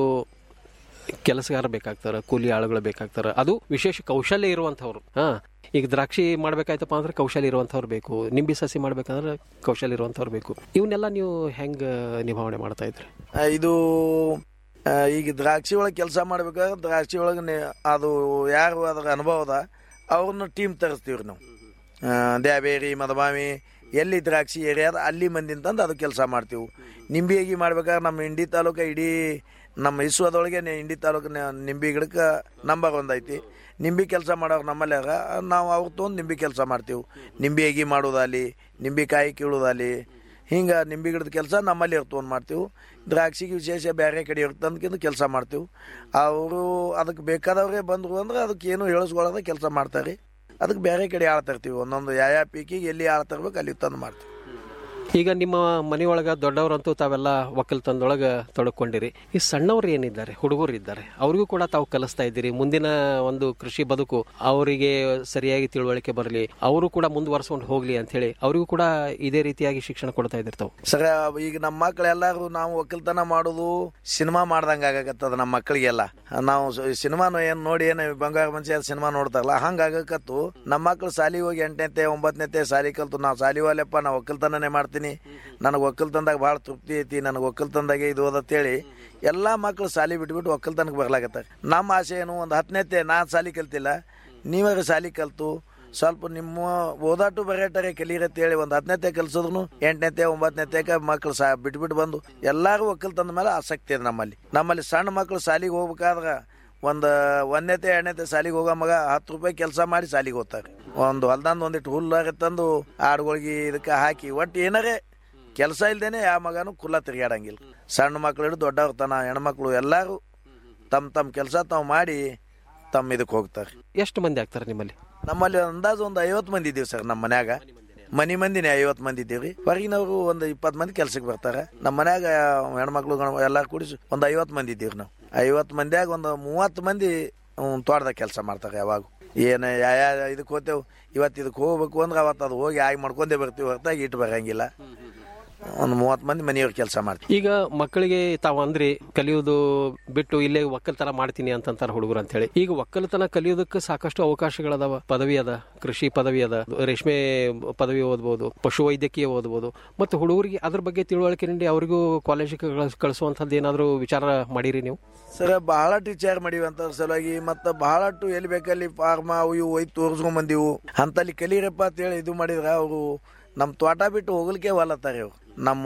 ಕೆಲಸಗಾರ ಬೇಕಾಗ್ತಾರೆ ಕೂಲಿ ಆಳುಗಳು ಬೇಕಾಗ್ತಾರೆ ಅದು ವಿಶೇಷ ಕೌಶಲ್ಯ ಇರುವಂಥವ್ರು ಹಾ ಈಗ ದ್ರಾಕ್ಷಿ ಮಾಡ್ಬೇಕಾಯ್ತಪ್ಪ ಅಂದ್ರೆ ಕೌಶಲ್ಯ ಇರುವಂಥವ್ರು ಬೇಕು ನಿಂಬಿ ಸಸಿ ಮಾಡ್ಬೇಕಂದ್ರೆ ಕೌಶಲ್ಯ ಇರುವಂಥವ್ರು ಬೇಕು ಇವನ್ನೆಲ್ಲ ನೀವು ಹೆಂಗೆ ನಿಭಾವಣೆ ಮಾಡ್ತಾ ಇದ್ರಿ ಆ, ಇದು ಆ, ಈಗ ದ್ರಾಕ್ಷಿ ಒಳಗೆ ಕೆಲಸ ಮಾಡ್ಬೇಕಾದ್ರೆ ದ್ರಾಕ್ಷಿ ಒಳಗೆ ಅದು ಯಾರು ಅದ್ರ ಅನುಭವ ಅದ ಅವ್ರನ್ನ ಟೀಮ್ ತರಿಸ್ತೀವ್ರಿ ನಾವು ಆ, ದ್ಯಾಬೇರಿ ಮದಮಾವಿ ಎಲ್ಲಿ ದ್ರಾಕ್ಷಿ ಏರಿಯಾ ಅದ ಅಲ್ಲಿ ಮಂದಿನ ತಂದು ಅದು ಕೆಲಸ ಮಾಡ್ತೀವಿ ನಿಂಬಿಯಾಗಿ ಮಾಡ್ಬೇಕಾದ್ರೆ ನಮ್ಮ ಇಂಡಿ ತಾಲೂಕು ಇಡೀ ನಮ್ಮ ಇಸ್ವದೊಳಗೆ ನೆ- ಇಂಡಿ ತಾಲೂಕು ನಿಂಬಿ ಗಿಡಕ್ಕೆ ನಂಬರ್ ಒಂದು ಐತಿ ನಿಂಬಿ ಕೆಲಸ ಮಾಡೋರು ನಮ್ಮಲ್ಲಿ ಅದ ನಾವು ಅವ್ರು ತೊಗೊಂಡು ನಿಂಬಿ ಕೆಲಸ ಮಾಡ್ತೀವಿ ನಿಂಬಿ ಅಗಿ ಮಾಡೋದಾಲಿ ನಿಂಬಿ ಕಾಯಿ ಕೀಳೋದಾಲಿ ಹಿಂಗೆ ನಿಂಬೆ ಗಿಡದ ಕೆಲಸ ನಮ್ಮಲ್ಲಿ ಇರ್ತವಂದು ಮಾಡ್ತೀವಿ ದ್ರಾಕ್ಷಿಗೆ ವಿಶೇಷ ಬೇರೆ ಕಡೆ ಇರ್ತಂದ್ಕಿಂತ ಕೆಲಸ ಮಾಡ್ತೀವಿ ಅವರು ಅದಕ್ಕೆ ಬೇಕಾದವ್ರೆ ಬಂದರು ಅಂದ್ರೆ ಅದಕ್ಕೆ ಏನು ಹೇಳಿಸ್ಕೊಳ್ಳೋದ ಕೆಲಸ ಮಾಡ್ತಾರೆ ಅದಕ್ಕೆ ಬೇರೆ ಕಡೆ ಆಳ್ ತರ್ತೀವಿ ಒಂದೊಂದು ಯಾವ ಯಾವ ಪೀಕಿಗೆ ಎಲ್ಲಿ ಆಳ್ ತರ್ಬೇಕು ಅಲ್ಲಿ ತಂದು ಮಾಡ್ತೀವಿ ಈಗ ನಿಮ್ಮ ಮನೆಯೊಳಗ ದೊಡ್ಡವರಂತೂ ತಾವೆಲ್ಲ ಒಕ್ಕಲ್ತನದೊಳಗ ತೊಡಕೊಂಡಿರಿ ಈ ಸಣ್ಣವರು ಏನಿದ್ದಾರೆ ಹುಡುಗರು ಇದ್ದಾರೆ ಅವ್ರಿಗೂ ಕೂಡ ತಾವು ಕಲಿಸ್ತಾ ಇದ್ದೀರಿ ಮುಂದಿನ ಒಂದು ಕೃಷಿ ಬದುಕು ಅವರಿಗೆ ಸರಿಯಾಗಿ ತಿಳುವಳಿಕೆ ಬರಲಿ ಅವರು ಕೂಡ ಮುಂದುವರ್ಸ್ಕೊಂಡು ಹೋಗ್ಲಿ ಅಂತ ಹೇಳಿ ಅವರಿಗೂ ಕೂಡ ಇದೇ ರೀತಿಯಾಗಿ ಶಿಕ್ಷಣ ಕೊಡ್ತಾ ಇದ್ದೀರಿ ತಾವು ಸರ ಈಗ ನಮ್ಮ ಮಕ್ಳು ಎಲ್ಲಾರು ನಾವು ಒಕ್ಕಲ್ತನ ಮಾಡೋದು ಸಿನಿಮಾ ಮಾಡ್ದಂಗ ಆಗಕತ್ತದ ನಮ್ಮ ಮಕ್ಕಳಿಗೆಲ್ಲ ನಾವು ಸಿನಿಮಾನು ಏನ್ ನೋಡಿ ಏನು ಬಂಗಾರ ಮನುಷ್ಯ ಸಿನಿಮಾ ನೋಡ್ತಾರಲ್ಲ ಹಂಗ ಆಗಕತ್ತು ನಮ್ಮ ಮಕ್ಳು ಸಾಲಿ ಹೋಗಿ ಎಂಟನೇತೆ ಒಂಬತ್ತನೇತೆ ಸಾಲಿ ಕಲ್ತು ನಾವು ಸಾಲಿ ಹೋಗ್ಲಪ್ಪ ನಾ ಒಕ್ಕಲ್ತನನೇ ಮಾಡ್ತೀನಿ ನನಗೆ ಒಕ್ಕಲ್ತನದಾಗ ಭಾಳ ತೃಪ್ತಿ ಐತಿ ನನಗೆ ಒಕ್ಕಲ್ತನದಾಗೆ ಇದು ಓದತ್ತೇಳಿ ಎಲ್ಲ ಮಕ್ಳು ಸಾಲಿ ಬಿಟ್ಬಿಟ್ಟು ಒಕ್ಕಲ್ತನಕ್ಕೆ ಬರ್ಲಾಕತ್ತಾರೆ ನಮ್ಮ ಆಸೆ ಏನು ಒಂದು ಹತ್ತನೇತೆ ನಾನು ಸಾಲಿ ಕಲ್ತಿಲ್ಲ ನೀವೇ ಸಾಲಿ ಕಲ್ತು ಸ್ವಲ್ಪ ನಿಮ್ಮ ಓದಾಟು ಬರೇಟರೆ ಕಲೀರತ್ ಹೇಳಿ ಒಂದು ಹತ್ತನೇತೆ ಕಲ್ಸಿದ್ರು ಎಂಟನೇತೆ ಒಂಬತ್ತನೇತೆ ಮಕ್ಳು ಸಾ ಬಿಟ್ಬಿಟ್ಟು ಬಂದು ಎಲ್ಲಾರು ಒಕ್ಕಲ್ತನದ ಮೇಲೆ ಆಸಕ್ತಿ ಇದೆ ನಮ್ಮಲ್ಲಿ ನಮ್ಮಲ್ಲಿ ಸಣ್ಣ ಮಕ್ಳು ಸಾಲಿಗೆ ಹೋಗ್ಬೇಕಾದ್ರೆ ಒಂದು ಒಂದನೇತೆ ಎರಡನೇತೆ ಸಾಲಿಗೆ ಹೋಗೋ ಮಗ ಹತ್ತು ರೂಪಾಯಿ ಕೆಲಸ ಮಾಡಿ ಸಾಲಿಗೆ ಹೋಗ್ತಾರೆ ಒಂದು ಹೊಲ್ದಂದು ಒಂದಿಟ್ಟು ಹುಲ್ಲಾಗ ತಂದು ಆಡುಗಳಿಗೆ ಇದಕ್ಕೆ ಹಾಕಿ ಒಟ್ಟು ಏನಾರೇ ಕೆಲಸ ಇಲ್ದೇನೆ ಯಾವ ಮಗನೂ ಕುಲ್ಲ ತಿರುಗಾಡಂಗಿಲ್ಲ ಸಣ್ಣ ಮಕ್ಳು ಹಿಡಿದು ದೊಡ್ಡವ್ರ ತನ ಹೆಣ್ಮಕ್ಳು ಎಲ್ಲರೂ ತಮ್ಮ ತಮ್ಮ ಕೆಲಸ ತಾವು ಮಾಡಿ ತಮ್ಮ ಇದಕ್ಕೆ ಹೋಗ್ತಾರೆ ಎಷ್ಟು ಮಂದಿ ಆಗ್ತಾರೆ ನಿಮ್ಮಲ್ಲಿ ನಮ್ಮಲ್ಲಿ ಅಂದಾಜು ಒಂದು ಐವತ್ತು ಮಂದಿ ಇದ್ದೀವಿ ಸರ್ ನಮ್ಮ ಮನ್ಯಾಗ ಮನಿ ಮಂದಿನೇ ಐವತ್ತು ಮಂದಿ ಇದ್ದೀವಿ ಹೊರಗಿನವರು ಒಂದು ಇಪ್ಪತ್ತು ಮಂದಿ ಕೆಲ್ಸಕ್ಕೆ ಬರ್ತಾರೆ ನಮ್ಮ ಮನ್ಯಾಗ ಹೆಣ್ಮಕ್ಳು ಗಣ ಎಲ್ಲಾರು ಕೂಡಿಸಿ ಒಂದು ಐವತ್ತು ಮಂದಿ ಇದ್ದೀವಿ ನಾವು ಐವತ್ತು ಮಂದಿಯಾಗ ಒಂದು ಮೂವತ್ತು ಮಂದಿ ತೋಟದಾಗ ಕೆಲಸ ಮಾಡ್ತಾರೆ ಯಾವಾಗ ಏನು ಯಾವ ಇದಕ್ಕೆ ಹೋಗ್ತೇವೆ ಇವತ್ತು ಇದಕ್ಕೆ ಹೋಗ್ಬೇಕು ಅಂದ್ರೆ ಅವತ್ತು ಅದು ಹೋಗಿ ಆಗಿ ಮಾಡ್ಕೊಂಡೇ ಬರ್ತೀವಿ ಹೊರತಾಗಿ ಇಟ್ಟು ಬರಂಗಿಲ್ಲ ಒಂದು ಮೂವತ್ತು ಮಂದಿ ಮನೆಯವ್ರ ಕೆಲಸ ಮಾಡ್ತೀವಿ ಈಗ ಮಕ್ಕಳಿಗೆ ತಾವು ಅಂದ್ರಿ ಕಲಿಯೋದು ಬಿಟ್ಟು ಇಲ್ಲೇ ಒಕ್ಕಲ್ತನ ಮಾಡ್ತೀನಿ ಅಂತಂತಾರ ಹುಡುಗರು ಅಂತ ಹೇಳಿ ಈಗ ಒಕ್ಕಲ್ತನ ಕಲಿಯೋದಕ್ಕೆ ಸಾಕಷ್ಟು ಅವಕಾಶಗಳದಾವ ಪದವಿ ಅದ ಕೃಷಿ ಪದವಿ ಅದ ರೇಷ್ಮೆ ಪದವಿ ಓದ್ಬೋದು ಪಶು ವೈದ್ಯಕೀಯ ಓದ್ಬೋದು ಮತ್ತು ಹುಡುಗರಿಗೆ ಅದ್ರ ಬಗ್ಗೆ ತಿಳುವಳಿಕೆ ನೀಡಿ ಅವರಿಗೂ ಕಾಲೇಜಿಗೆ ಕಳಿಸುವಂಥದ್ದು ಏನಾದರೂ ವಿಚಾರ ಮಾಡಿರಿ ನೀವು ಸರ್ ಬಹಳ ಟೀಚರ್ ಮಾಡಿವಿ ಅಂತ ಸಲುವಾಗಿ ಮತ್ತೆ ಬಹಳಷ್ಟು ಎಲ್ಲಿ ಬೇಕಲ್ಲಿ ಫಾರ್ಮ ಅವು ಇವು ಒಯ್ದು ತೋರಿಸ್ಕೊಂಡ್ ಬಂದಿವು ಅಂತಲ್ಲಿ ಕಲೀರಪ್ಪ ಅಂತೇಳಿ ಇದು ಮಾಡಿದ್ರ ಅವರು ನಮ್ಮ ತೋಟ ಬಿಟ್ಟು ಹೋಗ್ಲಿಕ್ಕೆ ಹೊಲತ್ತಾರೆ ಇವ್ರು ನಮ್ಮ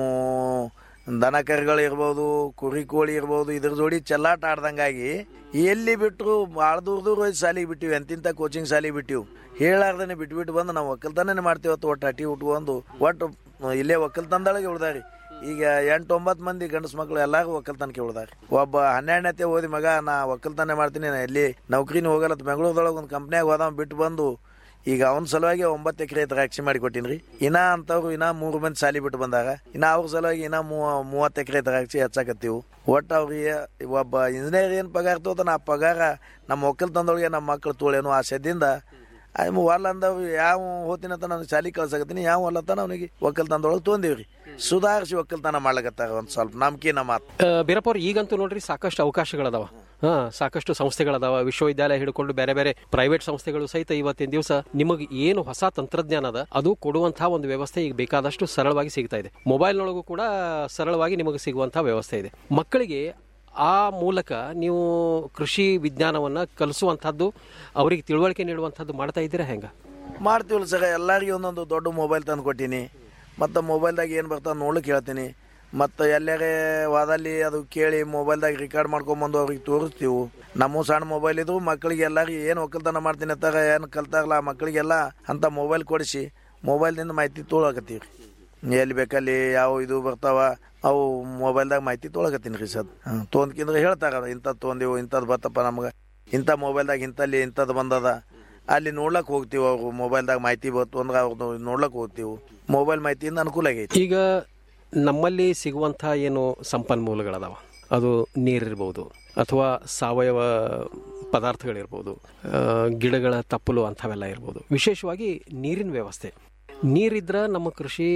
ದನ ಕರುಗಳು ಇರ್ಬೋದು ಕುರಿ ಕೋಳಿ ಇರ್ಬೋದು ಇದ್ರ ಜೋಡಿ ಚೆಲ್ಲಾಟ ಆಡ್ದಂಗಾಗಿ ಎಲ್ಲಿ ಬಿಟ್ಟರು ಭಾಳ ದೂರ ದೂರ ಹೋಗಿ ಸಾಲಿಗೆ ಬಿಟ್ಟಿವಿ ಎಂತಿಂತ ಕೋಚಿಂಗ್ ಸಾಲಿಗೆ ಬಿಟ್ಟಿವು ಹೇಳಾರ್ದನೆ ಬಿಟ್ಬಿಟ್ಟು ಬಂದು ನಾವು ಒಕ್ಕಲ್ತನೇ ಮಾಡ್ತೀವಿ ಹೊತ್ತು ಒಟ್ಟು ಅಟಿ ಉಟ್ಕೊಂಡು ಒಟ್ಟು ಇಲ್ಲೇ ಒಕ್ಕಲ್ತನದೊಳಗೆ ಉಳ್ದಾರಿ ಈಗ ಎಂಟು ಒಂಬತ್ತು ಮಂದಿ ಗಂಡಸು ಮಕ್ಕಳು ಎಲ್ಲಾರು ಒಕ್ಕಲ್ತನಕ್ಕೆ ಉಳ್ದಾರ ಒಬ್ಬ ಹನ್ನೆರಡನೇತೆ ಓದಿ ಮಗ ನಾ ಒಕ್ಕಲ್ತನ ಮಾಡ್ತೀನಿ ನಾ ಎಲ್ಲಿ ನೌಕರಿನ ಹೋಗಲ್ಲ ಬೆಂಗಳೂರದೊಳಗೆ ಒಂದು ಕಂಪ್ನ್ಯಾಗ ಹೋದ ಬಿಟ್ಟು ಬಂದು ಈಗ ಅವನ ಸಲುವಾಗಿ ಒಂಬತ್ತು ಎಕರೆ ದ್ರಾಕ್ಷಿ ಮಾಡಿ ಕೊಟ್ಟಿನ್ರಿ ಇನ್ನ ಅಂತವ್ರು ಇನ್ನ ಮೂರು ಮಂದಿ ಸಾಲಿ ಬಿಟ್ಟು ಬಂದಾಗ ಇನ್ನ ಅವ್ರ ಸಲುವಾಗಿ ಇನ್ನ ಮೂವತ್ತು ಎಕರೆ ದ್ರಾಕ್ಷಿ ಹೆಚ್ಚಾಕತ್ತೀವಿ ಒಟ್ಟು ಅವ್ರಿಗೆ ಒಬ್ಬ ಇಂಜಿನಿಯರ್ ಏನು ಪಗಾರ ತೋತಾನ ಆ ಪಗಾರ ನಮ್ಮ ಒಕ್ಕಲ್ತನದೊಳಗೆ ನಮ್ಮ ಮಕ್ಕಳು ತೋಳೇನು ಆಸೆದಿಂದ ಅಯ್ಯ ಹೊಲ ಅಂದವ್ ಯಾವ ಹೋತಿನ ಅಂತ ನಾನು ಶಾಲಿ ಕಳ್ಸಕತ್ತೀನಿ ಯಾವ ಹೊಲತನ ಅವನಿಗೆ ಒಕ್ಕಲ್ತನದೊಳಗೆ ತೊಂದಿವ್ರಿ ಸುಧಾರಿಸಿ ಒಕ್ಕಲ್ತನ ಮಾಡ್ಲಕತ್ತಾರ ಒಂದು ಸ್ವಲ್ಪ ನಂಬಿಕೆ ಮಾತು ಬೀರಪ್ಪ ಈಗಂತೂ ನೋಡ್ರಿ ಸಾಕಷ್ಟು ಅವಕಾಶಗಳದಾವ ಹಾ ಸಾಕಷ್ಟು ಸಂಸ್ಥೆಗಳದಾವ ವಿಶ್ವವಿದ್ಯಾಲಯ ಹಿಡ್ಕೊಂಡು ಬೇರೆ ಬೇರೆ ಪ್ರೈವೇಟ್ ಸಂಸ್ಥೆಗಳು ಸಹಿತ ಇವತ್ತಿನ ದಿವಸ ನಿಮಗೆ ಏನು ಹೊಸ ತಂತ್ರಜ್ಞಾನ ಅದ ಅದು ಕೊಡುವಂತಹ ಒಂದು ವ್ಯವಸ್ಥೆ ಈಗ ಬೇಕಾದಷ್ಟು ಸರಳವಾಗಿ ಸಿಗ್ತಾ ಇದೆ ಮೊಬೈಲ್ನೊಳಗೂ ಕೂಡ ಸರಳವಾಗಿ ನಿಮಗೆ ಸಿಗುವಂತಹ ವ್ಯವಸ್ಥೆ ಇದೆ ಮಕ್ಕಳಿಗೆ ಆ ಮೂಲಕ ನೀವು ಕೃಷಿ ವಿಜ್ಞಾನವನ್ನ ಕಲಿಸುವಂತಹದ್ದು ಅವರಿಗೆ ತಿಳುವಳಿಕೆ ನೀಡುವಂಥದ್ದು ಮಾಡ್ತಾ ಇದ್ದೀರಾ ಹೆಂಗ ಮಾಡ್ತೀವಲ್ಲ ಸರ್ ಎಲ್ಲರಿಗೂ ಒಂದೊಂದು ದೊಡ್ಡ ಮೊಬೈಲ್ ತಂದು ಕೊಟ್ಟೀನಿ ಮತ್ತು ಮೊಬೈಲ್ದಾಗ ಏನು ಬರ್ತಾವೆ ನೋಡ್ಲಿಕ್ಕೆ ಹೇಳ್ತೀನಿ ಮತ್ತು ಎಲ್ಲರೇ ವಾದಲ್ಲಿ ಅದು ಕೇಳಿ ಮೊಬೈಲ್ದಾಗ ರೆಕಾರ್ಡ್ ಮಾಡ್ಕೊಂಬಂದು ಅವ್ರಿಗೆ ತೋರಿಸ್ತೀವಿ ನಮ್ಮ ಸಣ್ಣ ಮೊಬೈಲ್ ಇದ್ರು ಮಕ್ಕಳಿಗೆ ಎಲ್ಲರಿಗೆ ಏನು ಒಕ್ಕಲ್ತನ ಮಾಡ್ತೀನಿ ಅಂತಾರ ಏನು ಕಲ್ತಾರಲ್ಲ ಆ ಮಕ್ಕಳಿಗೆಲ್ಲ ಅಂತ ಮೊಬೈಲ್ ಕೊಡಿಸಿ ಮೊಬೈಲ್ದಿಂದ ಮಾಹಿತಿ ತೊಗೊಳಕತ್ತೀವಿ ಎಲ್ಲಿ ಬೇಕಲ್ಲಿ ಯಾವ ಇದು ಬರ್ತಾವ ಅವು ಮೊಬೈಲ್ದಾಗ ಮಾಹಿತಿ ತೊಗೊಳಕತ್ತೀನಿ ರೀ ಸದ್ ತೊಂದ್ಕಿಂದ್ರೆ ಹೇಳ್ತಾರ ಇಂಥದ್ದು ತೊಂದಿವು ಇಂಥದ್ದು ಬರ್ತಪ್ಪ ನಮ್ಗೆ ಇಂಥ ಮೊಬೈಲ್ದಾಗ ಇಂಥಲ್ಲಿ ಇಂಥದ್ದು ಬಂದದ ಅಲ್ಲಿ ನೋಡ್ಲಕ್ ಹೋಗ್ತೀವಿ ಅವ್ರು ಮೊಬೈಲ್ದಾಗ ಮಾಹಿತಿ ಬಂತು ಅಂದ್ರೆ ಅವ್ರದ್ದು ನೋಡ್ಲಕ್ ಹೋಗ್ತೀವಿ ಮೊಬೈಲ್ ಮಾಹಿತಿಯಿಂದ ಅನುಕೂಲ ಆಗೈತಿ ಈಗ ನಮ್ಮಲ್ಲಿ ಸಿಗುವಂತಹ ಏನು ಸಂಪನ್ಮೂಲಗಳದಾವ ಅದು ನೀರಿರ್ಬೋದು ಅಥವಾ ಸಾವಯವ ಪದಾರ್ಥಗಳಿರ್ಬೋದು ಆ, ಗಿಡಗಳ ತಪ್ಪಲು ಅಂಥವೆಲ್ಲ ಇರ್ಬೋದು ವಿಶೇಷವಾಗಿ ನೀರಿನ ವ್ಯವಸ್ಥೆ ನೀರಿದ್ರೆ ನಮ್ಮ ಕೃಷಿ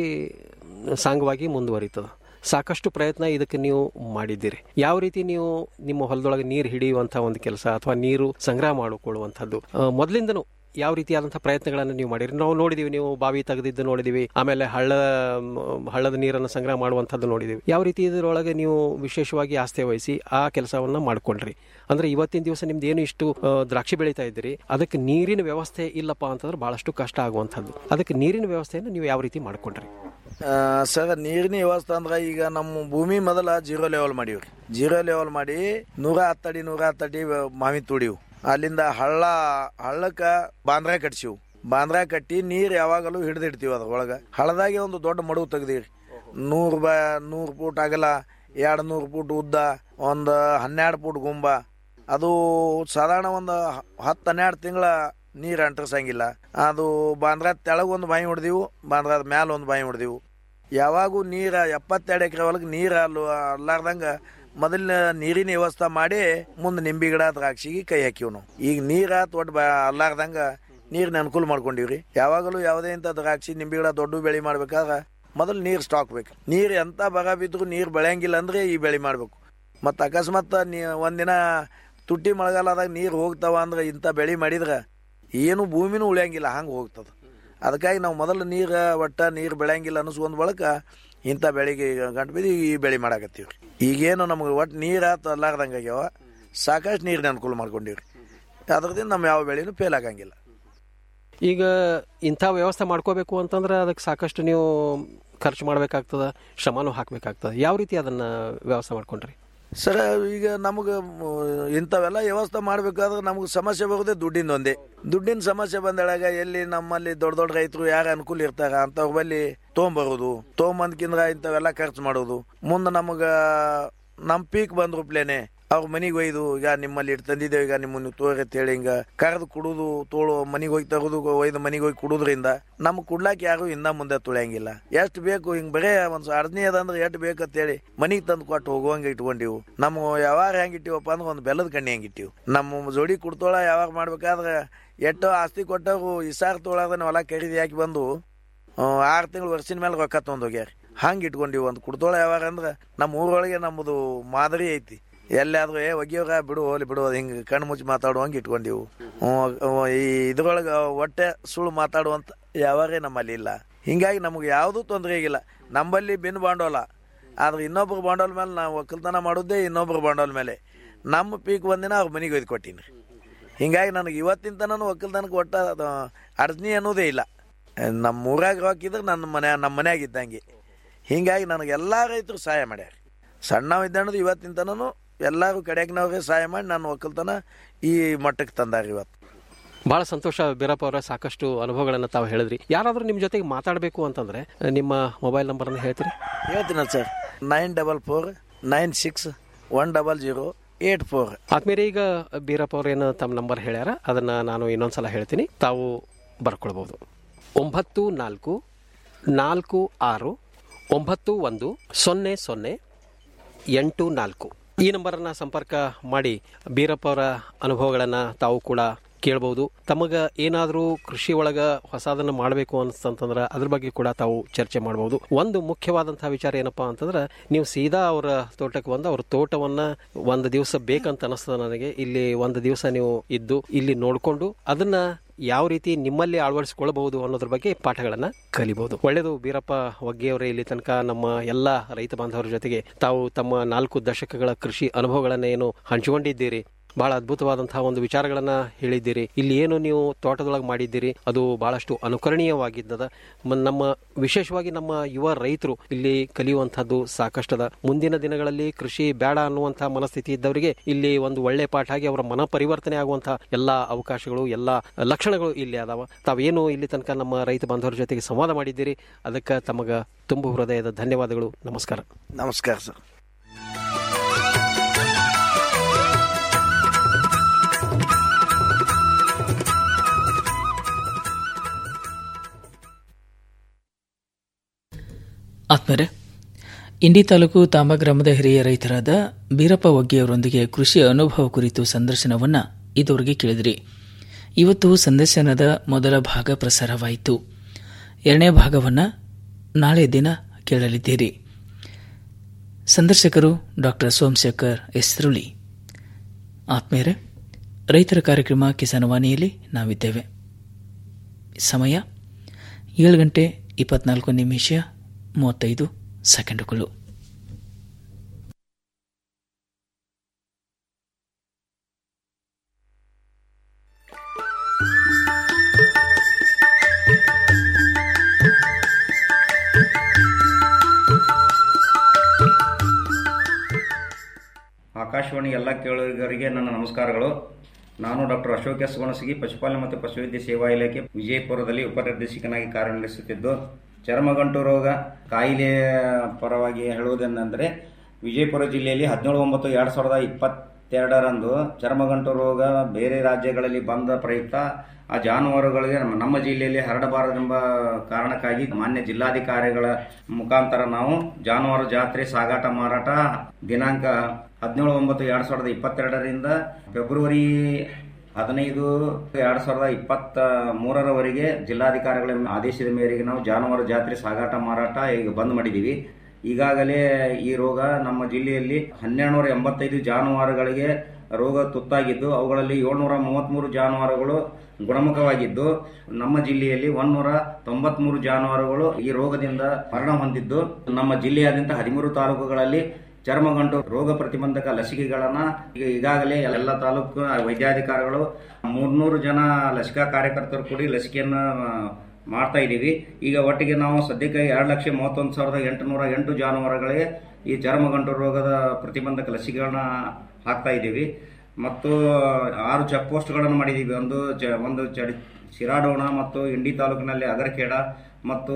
ಸಾಂಗವಾಗಿ ಮುಂದುವರಿತದ ಸಾಕಷ್ಟು ಪ್ರಯತ್ನ ಇದಕ್ಕೆ ನೀವು ಮಾಡಿದ್ದೀರಿ ಯಾವ ರೀತಿ ನೀವು ನಿಮ್ಮ ಹೊಲದೊಳಗೆ ನೀರು ಹಿಡಿಯುವಂಥ ಒಂದು ಕೆಲಸ ಅಥವಾ ನೀರು ಸಂಗ್ರಹ ಮಾಡಿಕೊಳ್ಳುವಂಥದ್ದು ಆ, ಮೊದಲಿಂದನೂ ಯಾವ ರೀತಿಯಾದಂಥ ಪ್ರಯತ್ನಗಳನ್ನು ನೀವು ಮಾಡಿರಿ ನಾವು ನೋಡಿದೀವಿ ನೀವು ಬಾವಿ ತೆಗೆದಿದ್ದು ನೋಡಿದೀವಿ ಆಮೇಲೆ ಹಳ್ಳ ಮ್, ಹಳ್ಳದ ನೀರನ್ನು ಸಂಗ್ರಹ ಮಾಡುವಂಥದ್ದು ನೋಡಿದೀವಿ ಯಾವ ರೀತಿ ಇದರೊಳಗೆ ನೀವು ವಿಶೇಷವಾಗಿ ಆಸ್ಥೆ ವಹಿಸಿ ಆ ಕೆಲಸವನ್ನ ಮಾಡ್ಕೊಂಡ್ರಿ ಅಂದ್ರೆ ಇವತ್ತಿನ ದಿವಸ ನಿಮ್ದು ಏನು ಇಷ್ಟು ಆ, ದ್ರಾಕ್ಷಿ ಬೆಳೀತಾ ಇದ್ದೀರಿ ಅದಕ್ಕೆ ನೀರಿನ ವ್ಯವಸ್ಥೆ ಇಲ್ಲಪ್ಪ ಅಂತಂದ್ರೆ ಬಹಳಷ್ಟು ಕಷ್ಟ ಆಗುವಂಥದ್ದು ಅದಕ್ಕೆ ನೀರಿನ ವ್ಯವಸ್ಥೆಯನ್ನು ನೀವು ಯಾವ ರೀತಿ ಮಾಡ್ಕೊಂಡ್ರಿ ಆ, ಸರ್ ನೀರಿನ ವ್ಯವಸ್ಥೆ ಅಂದ್ರೆ ಈಗ ನಮ್ಮ ಭೂಮಿ ಮೊದಲ ಜೀರೋ ಲೆವೆಲ್ ಮಾಡೀವ್ರಿ ಜೀರೋ ಲೆವೆಲ್ ಮಾಡಿ ನೂರ ಹತ್ತಡಿ ನೂರ ಹತ್ತಡಿ ಮಾವಿ ತುಡಿವು ಅಲ್ಲಿಂದ ಹಳ್ಳ ಹಳ್ಳಕ್ಕ ಬಾಂದ್ರ ಕಟ್ಸಿವು ಬಾಂದ್ರ ಕಟ್ಟಿ ನೀರು ಯಾವಾಗಲೂ ಹಿಡಿದಿಡ್ತೀವಿ ಅದ್ರೊಳಗೆ ಹಳ್ಳದಾಗೆ ಒಂದು ದೊಡ್ಡ ಮಡುವು ತೆಗ್ದೀವಿ ನೂರು ಬ ನೂರು ಫೂಟ್ ಆಗಲ್ಲ ಎರಡು ನೂರು ಫೂಟ್ ಉದ್ದ ಒಂದು ಹನ್ನೆರಡು ಫೂಟ್ ಗುಂಬ ಅದು ಸಾಧಾರಣ ಒಂದು ಹ- ಹತ್ತು ಹನ್ನೆರಡು ತಿಂಗಳ ನೀರು ಅಂಟರ್ಸಂಗಿಲ್ಲ ಅದು ಬಾಂದ್ರ ತೆಳಗೆ ಒಂದು ಬಾಯಿ ಹೊಡೆದಿವು ಬಾಂದ್ರದ ಮ್ಯಾಲ ಒಂದು ಬಾಯಿ ಹೊಡೆದಿವು ಯಾವಾಗೂ ನೀರ ಎಪ್ಪತ್ತೆರಡು ಎಕರೆ ಹೊಲಕ್ಕೆ ನೀರು ಅಲ್ಲ ಅಲ್ಲಾರ್ದಂಗ ಮೊದಲ ನೀರಿನ ವ್ಯವಸ್ಥೆ ಮಾಡಿ ಮುಂದೆ ನಿಂಬೆ ಗಿಡ ದ್ರಾಕ್ಷಿಗೆ ಕೈ ಹಾಕಿವ್ ನಾವು ಈಗ ನೀರ ತೊಟ್ಟು ಬ ಅಲ್ಲಾರ್ದಂಗ ನೀರಿನ ಅನುಕೂಲ ಮಾಡ್ಕೊಂಡಿವ್ರಿ ಯಾವಾಗಲೂ ಯಾವುದೇ ಇಂಥ ದ್ರಾಕ್ಷಿ ನಿಂಬೆ ಗಿಡ ದೊಡ್ಡ ಬೆಳೆ ಮಾಡ್ಬೇಕಾದ್ರೆ ಮೊದಲು ನೀರು ಸ್ಟಾಕ್ ಬೇಕು ನೀರು ಎಂತ ಬರ ಬಿದ್ರು ನೀರು ಬೆಳೆಯಂಗಿಲ್ಲ ಅಂದ್ರೆ ಈ ಬೆಳೆ ಮಾಡಬೇಕು ಮತ್ತು ಅಕಸ್ಮಾತ್ ನೀ ಒಂದಿನ ತುಟ್ಟಿ ಮಳೆಗಾಲದಾಗ ನೀರು ಹೋಗ್ತಾವ ಅಂದ್ರೆ ಇಂಥ ಬೆಳೆ ಮಾಡಿದ್ರೆ ಏನು ಭೂಮಿನೂ ಉಳಿಯಂಗಿಲ್ಲ ಹಂಗೆ ಹೋಗ್ತದೆ ಅದಕ್ಕಾಗಿ ನಾವು ಮೊದಲು ನೀರು ಒಟ್ಟ ನೀರು ಬೆಳೆಯಂಗಿಲ್ಲ ಅನ್ನಿಸ್ಕೊಂಡ್ ಬಳಕ ಇಂಥ ಬೆಳೆಗೆ ಗಂಟು ಬಿದ್ದು ಈ ಬೆಳೆ ಮಾಡಾಕತ್ತೀವಿ ಈಗೇನು ನಮಗೆ ಒಟ್ಟು ನೀರು ಆತ ಅಲ್ಲಾರ್ದಂಗೆ ಆಗ್ಯಾವ ಸಾಕಷ್ಟು ನೀರಿನ ಅನುಕೂಲ ಮಾಡ್ಕೊಂಡಿವ್ರಿ ಅದ್ರದಿಂದ ನಮ್ಮ ಯಾವ ಬೆಳೆನೂ ಫೇಲ್ ಆಗಂಗಿಲ್ಲ ಈಗ ಇಂಥ ವ್ಯವಸ್ಥೆ ಮಾಡ್ಕೋಬೇಕು ಅಂತಂದ್ರೆ ಅದಕ್ಕೆ ಸಾಕಷ್ಟು ನೀವು ಖರ್ಚು ಮಾಡಬೇಕಾಗ್ತದ ಶ್ರಮನೂ ಹಾಕಬೇಕಾಗ್ತದೆ ಯಾವ ರೀತಿ ಅದನ್ನು ವ್ಯವಸ್ಥೆ ಮಾಡ್ಕೊಂಡ್ರಿ ಸರ್ ಈಗ ನಮಗೆ ಇಂಥವೆಲ್ಲ ವ್ಯವಸ್ಥೆ ಮಾಡ್ಬೇಕಾದ್ರೆ ನಮಗೆ ಸಮಸ್ಯೆ ಬರೋದೇ ದುಡ್ಡಿನ ಒಂದೇ ದುಡ್ಡಿನ ಸಮಸ್ಯೆ ಬಂದಳಾಗ ಎಲ್ಲಿ ನಮ್ಮಲ್ಲಿ ದೊಡ್ಡ ದೊಡ್ಡ ರೈತರು ಯಾರು ಅನುಕೂಲ ಇರ್ತಾರ ಅಂಥವ್ರ ಬಲ್ಲಿ ತೊಗೊಂಬರೋದು ತೊಗೊಂಬಂದ್ಕಿಂದ್ರ ಇಂಥವೆಲ್ಲ ಖರ್ಚು ಮಾಡೋದು ಮುಂದೆ ನಮಗೆ ನಮ್ಮ ಪೀಕ್ ಬಂದ ರೂಪ್ಲೇನೆ ಅವ್ರ ಮನೆಗೆ ಒಯ್ದು ಈಗ ನಿಮ್ಮಲ್ಲಿ ಇಟ್ಟು ತಂದಿದ್ದೇವೆ ಈಗ ನಿಮ್ಮನ್ನು ತೋರಿ ಅಂತ ಹೇಳಿ ಹಿಂಗ ಕರೆದು ಕುಡುದು ತೋಳು ಮನೆಗೆ ಹೋಗಿ ತರೋದು ಒಯ್ದು ಮನೆಗೆ ಹೋಗಿ ಕುಡುದ್ರಿಂದ ನಮ್ಗೆ ಕುಡ್ಲಾಕ್ ಯಾರು ಇಂದ ಮುಂದೆ ತುಳಿಯಂಗಿಲ್ಲ ಎಷ್ಟು ಬೇಕು ಹಿಂಗ್ ಬರೇ ಒಂದ್ ಅರ್ಧನಿ ಅದಂದ್ರೆ ಎಷ್ಟು ಬೇಕಂತೇಳಿ ಮನೆಗೆ ತಂದು ಕೊಟ್ಟು ಹೋಗುವಂಗೆ ಇಟ್ಕೊಂಡಿವು ನಮ್ಮ ವ್ಯವಹಾರ ಹೆಂಗ್ ಇಟ್ಟಿವಪ್ಪ ಅಂದ್ರೆ ಒಂದು ಬೆಲ್ಲದ ಕಣ್ಣಿ ಹೆಂಗ್ ಇಟ್ಟಿವು ನಮ್ಮ ಜೋಡಿ ಕುಡ್ತೋಳ ಯಾವಾಗ ಮಾಡ್ಬೇಕಾದ್ರೆ ಎಷ್ಟೋ ಆಸ್ತಿ ಕೊಟ್ಟವು ಇಸಾರ್ ತೊಳದನ್ನ ಹೊಲ ಖರೀದಿ ಹಾಕಿ ಬಂದು ಆರು ತಿಂಗಳು ವರ್ಷದ ಮೇಲೆ ರೊಕ್ಕ ತೊಗೊಂಡು ಹೋಗ್ಯಾರ ಹಂಗೆ ಇಟ್ಕೊಂಡಿವಿ ಒಂದು ಕುಡ್ತೋಳ ಯಾವಾಗ ಅಂದ್ರೆ ನಮ್ಮ ಊರೊಳಗೆ ನಮ್ಮದು ಮಾದರಿ ಐತಿ ಎಲ್ಲಾದ್ರೂ ಏ ಒಗಿಯೋಗ ಬಿಡು ಹೋಲಿ ಬಿಡು ಹಿಂಗೆ ಕಣ್ಣು ಮುಚ್ಚಿ ಮಾತಾಡುವಂಗೆ ಇಟ್ಕೊಂಡಿವು ಹ್ಮ್, ಈ ಇದ್ರೊಳಗೆ ಹೊಟ್ಟೆ ಸುಳ್ಳು ಮಾತಾಡುವಂತ ಯಾವಾರೇ ನಮ್ಮಲ್ಲಿ ಇಲ್ಲ ಹಿಂಗಾಗಿ ನಮಗೆ ಯಾವುದೂ ತೊಂದರೆ ಆಗಿಲ್ಲ ನಮ್ಮಲ್ಲಿ ಬಿನ್ ಬಾಂಡೋಲ ಆದ್ರೆ ಇನ್ನೊಬ್ರು ಬಾಂಡೋಲ್ ಮೇಲೆ ನಾವು ಒಕ್ಕಲ್ತನ ಮಾಡೋದೇ ಇನ್ನೊಬ್ರು ಬಾಂಡೋಲ್ ಮೇಲೆ ನಮ್ಮ ಪೀಕ್ ಒಂದಿನ ಅವ್ರ ಮನೆಗೆ ಒಯ್ದು ಕೊಟ್ಟೀನಿ ಹಿಂಗಾಗಿ ನನಗೆ ಇವತ್ತಿನ ತನಕ ಒಕ್ಕಲ್ತನಕ್ಕೆ ಒಟ್ಟ ಅದು ಅಡಚಣೆ ಅನ್ನೋದೇ ಇಲ್ಲ ನಮ್ಮ ಊರಾಗ ರೊಕ್ಕ ಇದ್ರೆ ನನ್ನ ಮನೆ ನಮ್ಮ ಮನ್ಯಾಗ ಇದ್ದಂಗೆ ಹಿಂಗಾಗಿ ನನಗೆ ಎಲ್ಲ ರೈತರು ಸಹಾಯ ಮಾಡ್ಯಾರ ಸಣ್ಣವ ಇದ್ದಣ್ಣದು ಇವತ್ತಿನ ತನೂ ಎಲ್ಲರೂ ಕಡೆಗ್ನವ್ರಿಗೆ ಸಹಾಯ ಮಾಡಿ ನಾನು ಒಕ್ಕಲ್ತನ ಈ ಮಟ್ಟಕ್ಕೆ ತಂದಾರ ಇವತ್ತು ಬಹಳ ಸಂತೋಷ ಬೀರಪ್ಪ ಅವರ ಸಾಕಷ್ಟು ಅನುಭವಗಳನ್ನು ತಾವು ಹೇಳಿದ್ರಿ ಯಾರಾದರೂ ನಿಮ್ಮ ಜೊತೆಗೆ ಮಾತಾಡಬೇಕು ಅಂತಂದ್ರೆ ನಿಮ್ಮ ಮೊಬೈಲ್ ನಂಬರನ್ನು ಹೇಳ್ತೀರಿ ಹೇಳ್ತೀನಿ sir nine double four nine six one double zero eight four ಆದ್ಮೇಲೆ ಈಗ ಬೀರಪ್ಪ ಅವ್ರೇನು ತಮ್ಮ ನಂಬರ್ ಹೇಳ್ಯಾರ ಅದನ್ನು ನಾನು ಇನ್ನೊಂದ್ಸಲ ಹೇಳ್ತೀನಿ ತಾವು ಬರ್ಕೊಳ್ಬೋದು ಒಂಬತ್ತು ನಾಲ್ಕು ನಾಲ್ಕು ಆರು ಒಂಬತ್ತು ಒಂದು ಸೊನ್ನೆ ಸೊನ್ನೆ ಎಂಟು ನಾಲ್ಕು ಈ ನಂಬರನ್ನು ಸಂಪರ್ಕ ಮಾಡಿ ಬೀರಪ್ಪ ಅವರ ಅನುಭವಗಳನ್ನು ತಾವು ಕೂಡ ಕೇಳ್ಬೋದು ತಮಗ ಏನಾದರೂ ಕೃಷಿ ಒಳಗ ಹೊಸದನ್ನು ಮಾಡಬೇಕು ಅನ್ಸ್ತಂತಂದ್ರೆ ಅದ್ರ ಬಗ್ಗೆ ಕೂಡ ತಾವು ಚರ್ಚೆ ಮಾಡ್ಬೋದು ಒಂದು ಮುಖ್ಯವಾದಂತಹ ವಿಚಾರ ಏನಪ್ಪಾ ಅಂತಂದ್ರೆ ನೀವು ಸೀದಾ ಅವರ ತೋಟಕ್ಕೆ ಬಂದು ಅವ್ರ ತೋಟವನ್ನ ಒಂದು ದಿವಸ ಬೇಕಂತ ಅನಿಸ್ತದ ನನಗೆ ಇಲ್ಲಿ ಒಂದು ದಿವಸ ನೀವು ಇದ್ದು ಇಲ್ಲಿ ನೋಡ್ಕೊಂಡು ಅದನ್ನ ಯಾವ ರೀತಿ ನಿಮ್ಮಲ್ಲಿ ಅಳವಡಿಸಿಕೊಳ್ಳಬಹುದು ಅನ್ನೋದ್ರ ಬಗ್ಗೆ ಪಾಠಗಳನ್ನ ಕಲಿಬಹುದು ಒಳ್ಳೆಯದು ಬೀರಪ್ಪ ವಗ್ಗೆಯವರೇ ಇಲ್ಲಿ ತನಕ ನಮ್ಮ ಎಲ್ಲ ರೈತ ಬಾಂಧವರ ಜೊತೆಗೆ ತಾವು ತಮ್ಮ ನಾಲ್ಕು ದಶಕಗಳ ಕೃಷಿ ಅನುಭವಗಳನ್ನ ಏನು ಹಂಚಿಕೊಂಡಿದ್ದೀರಿ ಬಹಳ ಅದ್ಭುತವಾದಂತಹ ಒಂದು ವಿಚಾರಗಳನ್ನ ಹೇಳಿದ್ದೀರಿ ಇಲ್ಲಿ ಏನು ನೀವು ತೋಟದೊಳಗೆ ಮಾಡಿದ್ದೀರಿ ಅದು ಬಹಳಷ್ಟು ಅನುಕರಣೀಯವಾಗಿದ್ದದ ಮ- ನಮ್ಮ ವಿಶೇಷವಾಗಿ ನಮ್ಮ ಯುವ ರೈತರು ಇಲ್ಲಿ ಕಲಿಯುವಂತಹದ್ದು ಸಾಕಷ್ಟದ ಮುಂದಿನ ದಿನಗಳಲ್ಲಿ ಕೃಷಿ ಬೇಡ ಅನ್ನುವಂತಹ ಮನಸ್ಥಿತಿ ಇದ್ದವರಿಗೆ ಇಲ್ಲಿ ಒಂದು ಒಳ್ಳೆ ಪಾಠ ಆಗಿ ಅವರ ಮನ ಪರಿವರ್ತನೆ ಆಗುವಂತಹ ಎಲ್ಲಾ ಅವಕಾಶಗಳು ಎಲ್ಲಾ ಲಕ್ಷಣಗಳು ಇಲ್ಲಿ ಅದಾವ ತಾವೇನು ಇಲ್ಲಿ ತನಕ ನಮ್ಮ ರೈತ ಬಾಂಧವರ ಜೊತೆಗೆ ಸಂವಾದ ಮಾಡಿದ್ದೀರಿ ಅದಕ್ಕೆ ತಮಗ ತುಂಬು ಹೃದಯದ ಧನ್ಯವಾದಗಳು ನಮಸ್ಕಾರ ನಮಸ್ಕಾರ ಸರ್ ಆತ್ಮರೆ ಇಂಡಿ ತಾಲೂಕು ತಾಂಬಾ ಗ್ರಾಮದ ಹಿರಿಯ ರೈತರಾದ ಬೀರಪ್ಪ ಒಗ್ಗಿಯವರೊಂದಿಗೆ ಕೃಷಿ ಅನುಭವ ಕುರಿತು ಸಂದರ್ಶನವನ್ನ ಇದುವರೆಗೆ ಕೇಳಿದ್ರಿ ಇವತ್ತು ಸಂದರ್ಶನದ ಮೊದಲ ಭಾಗ ಪ್ರಸಾರವಾಯಿತು ಎರಡನೇ ಭಾಗವನ್ನ ನಾಳೆ ದಿನ ಕೇಳಲಿದ್ದೀರಿ ಸಂದರ್ಶಕರು ಡಾಕ್ಟರ್ ಸೋಮಶೇಖರ್ ಎಸ್ರುಳಿ ಆತ್ಮೀಯರೇ ರೈತರ ಕಾರ್ಯಕ್ರಮ ಕಿಸಾನ್ ವಾಣಿಯಲ್ಲಿ ನಾವಿದ್ದೇವೆ ಸಮಯ ಏಳು ಗಂಟೆ ಇಪ್ಪತ್ನಾಲ್ಕು ನಿಮಿಷ ಮೂವತ್ತೈದು ಸೆಕೆಂಡುಗಳು ಆಕಾಶವಾಣಿ ಎಲ್ಲ ಕೇಳುಗರಿಗೆ ನನ್ನ ನಮಸ್ಕಾರಗಳು ನಾನು ಡಾಕ್ಟರ್ ಅಶೋಕ್ ಎಸ್ ಗುಣಸಗಿ ಪಶುಪಾಲನೆ ಮತ್ತು ಪಶುವೈದ್ಯ ಸೇವಾ ಇಲಾಖೆ ವಿಜಯಪುರದಲ್ಲಿ ಉಪನಿರ್ದೇಶಕನಾಗಿ ಕಾರ್ಯನಿರ್ವಹಿಸುತ್ತಿದ್ದು ಚರ್ಮಗಂಟು ರೋಗ ಕಾಯಿಲೆಯ ಪರವಾಗಿ ಹೇಳುವುದೇನೆಂದರೆ ವಿಜಯಪುರ ಜಿಲ್ಲೆಯಲ್ಲಿ ಹದಿನೇಳು ಒಂಬತ್ತು ಎರಡು ಸಾವಿರದ ಇಪ್ಪತ್ತ ಇಪ್ಪತ್ತೆರಡರಂದು ಚರ್ಮಗಂಟು ರೋಗ ಬೇರೆ ರಾಜ್ಯಗಳಲ್ಲಿ ಬಂದ ಪ್ರಯುಕ್ತ ಆ ಜಾನುವಾರುಗಳಿಗೆ ನಮ್ಮ ನಮ್ಮ ಜಿಲ್ಲೆಯಲ್ಲಿ ಹರಡಬಾರದೆಂಬ ಕಾರಣಕ್ಕಾಗಿ ಮಾನ್ಯ ಜಿಲ್ಲಾಧಿಕಾರಿಗಳ ಮುಖಾಂತರ ನಾವು ಜಾನುವಾರು ಜಾತ್ರೆ ಸಾಗಾಟ ಮಾರಾಟ ದಿನಾಂಕ ಹದಿನೇಳು ಒಂಬತ್ತು ಎರಡ್ ಸಾವಿರದ ಇಪ್ಪತ್ತೆರಡರಿಂದ ಫೆಬ್ರವರಿ ಹದಿನೈದು ಎರಡ್ ಸಾವಿರದ ಇಪ್ಪತ್ತ ಮೂರರವರೆಗೆ ಜಿಲ್ಲಾಧಿಕಾರಿಗಳ ಆದೇಶದ ಮೇರೆಗೆ ನಾವು ಜಾನುವಾರು ಜಾತ್ರೆ ಸಾಗಾಟ ಮಾರಾಟ ಈಗ ಬಂದ್ ಮಾಡಿದ್ದೀವಿ ಈಗಾಗಲೇ ಈ ರೋಗ ನಮ್ಮ ಜಿಲ್ಲೆಯಲ್ಲಿ ಹನ್ನೆರಡು ನೂರ ಎಂಬತ್ತೈದು ಜಾನುವಾರುಗಳಿಗೆ ರೋಗ ತುತ್ತಾಗಿದ್ದು ಅವುಗಳಲ್ಲಿ ಏಳ್ನೂರ ಮೂವತ್ಮೂರು ಜಾನುವಾರುಗಳು ಗುಣಮುಖವಾಗಿದ್ದು ನಮ್ಮ ಜಿಲ್ಲೆಯಲ್ಲಿ ಒಂದೂರ ತೊಂಬತ್ಮೂರು ಜಾನುವಾರುಗಳು ಈ ರೋಗದಿಂದ ಮರಣ ಹೊಂದಿದ್ದು ನಮ್ಮ ಜಿಲ್ಲೆಯಾದ್ಯಂತ ಹದಿಮೂರು ತಾಲೂಕುಗಳಲ್ಲಿ ಚರ್ಮಗಂಟು ರೋಗ ಪ್ರತಿಬಂಧಕ ಲಸಿಕೆಗಳನ್ನ ಈಗ ಈಗಾಗಲೇ ಎಲ್ಲ ತಾಲೂಕು ವೈದ್ಯಾಧಿಕಾರಿಗಳು ಮೂರ್ನೂರು ಜನ ಲಸಿಕಾ ಕಾರ್ಯಕರ್ತರು ಕೂಡಿ ಲಸಿಕೆಯನ್ನ ಮಾಡ್ತಾ ಇದ್ದೀವಿ ಈಗ ಒಟ್ಟಿಗೆ ನಾವು ಸದ್ಯಕ್ಕೆ ಎರಡು ಲಕ್ಷ ಮೂವತ್ತೊಂದು ಸಾವಿರದ ಎಂಟುನೂರ ಎಂಟು ಜಾನುವಾರುಗಳಿಗೆ ಈ ಚರ್ಮಗಂಟು ರೋಗದ ಪ್ರತಿಬಂಧಕ ಲಸಿಕೆಗಳನ್ನ ಹಾಕ್ತಾ ಇದ್ದೀವಿ ಮತ್ತು ಆರು ಚೆಕ್ ಪೋಸ್ಟ್ಗಳನ್ನು ಮಾಡಿದ್ದೀವಿ ಒಂದು ಚ ಒಂದು ಚಡಿ ಶಿರಾಡೋಣ ಮತ್ತು ಇಂಡಿ ತಾಲೂಕಿನಲ್ಲಿ ಅಗರಖೇಡ ಮತ್ತು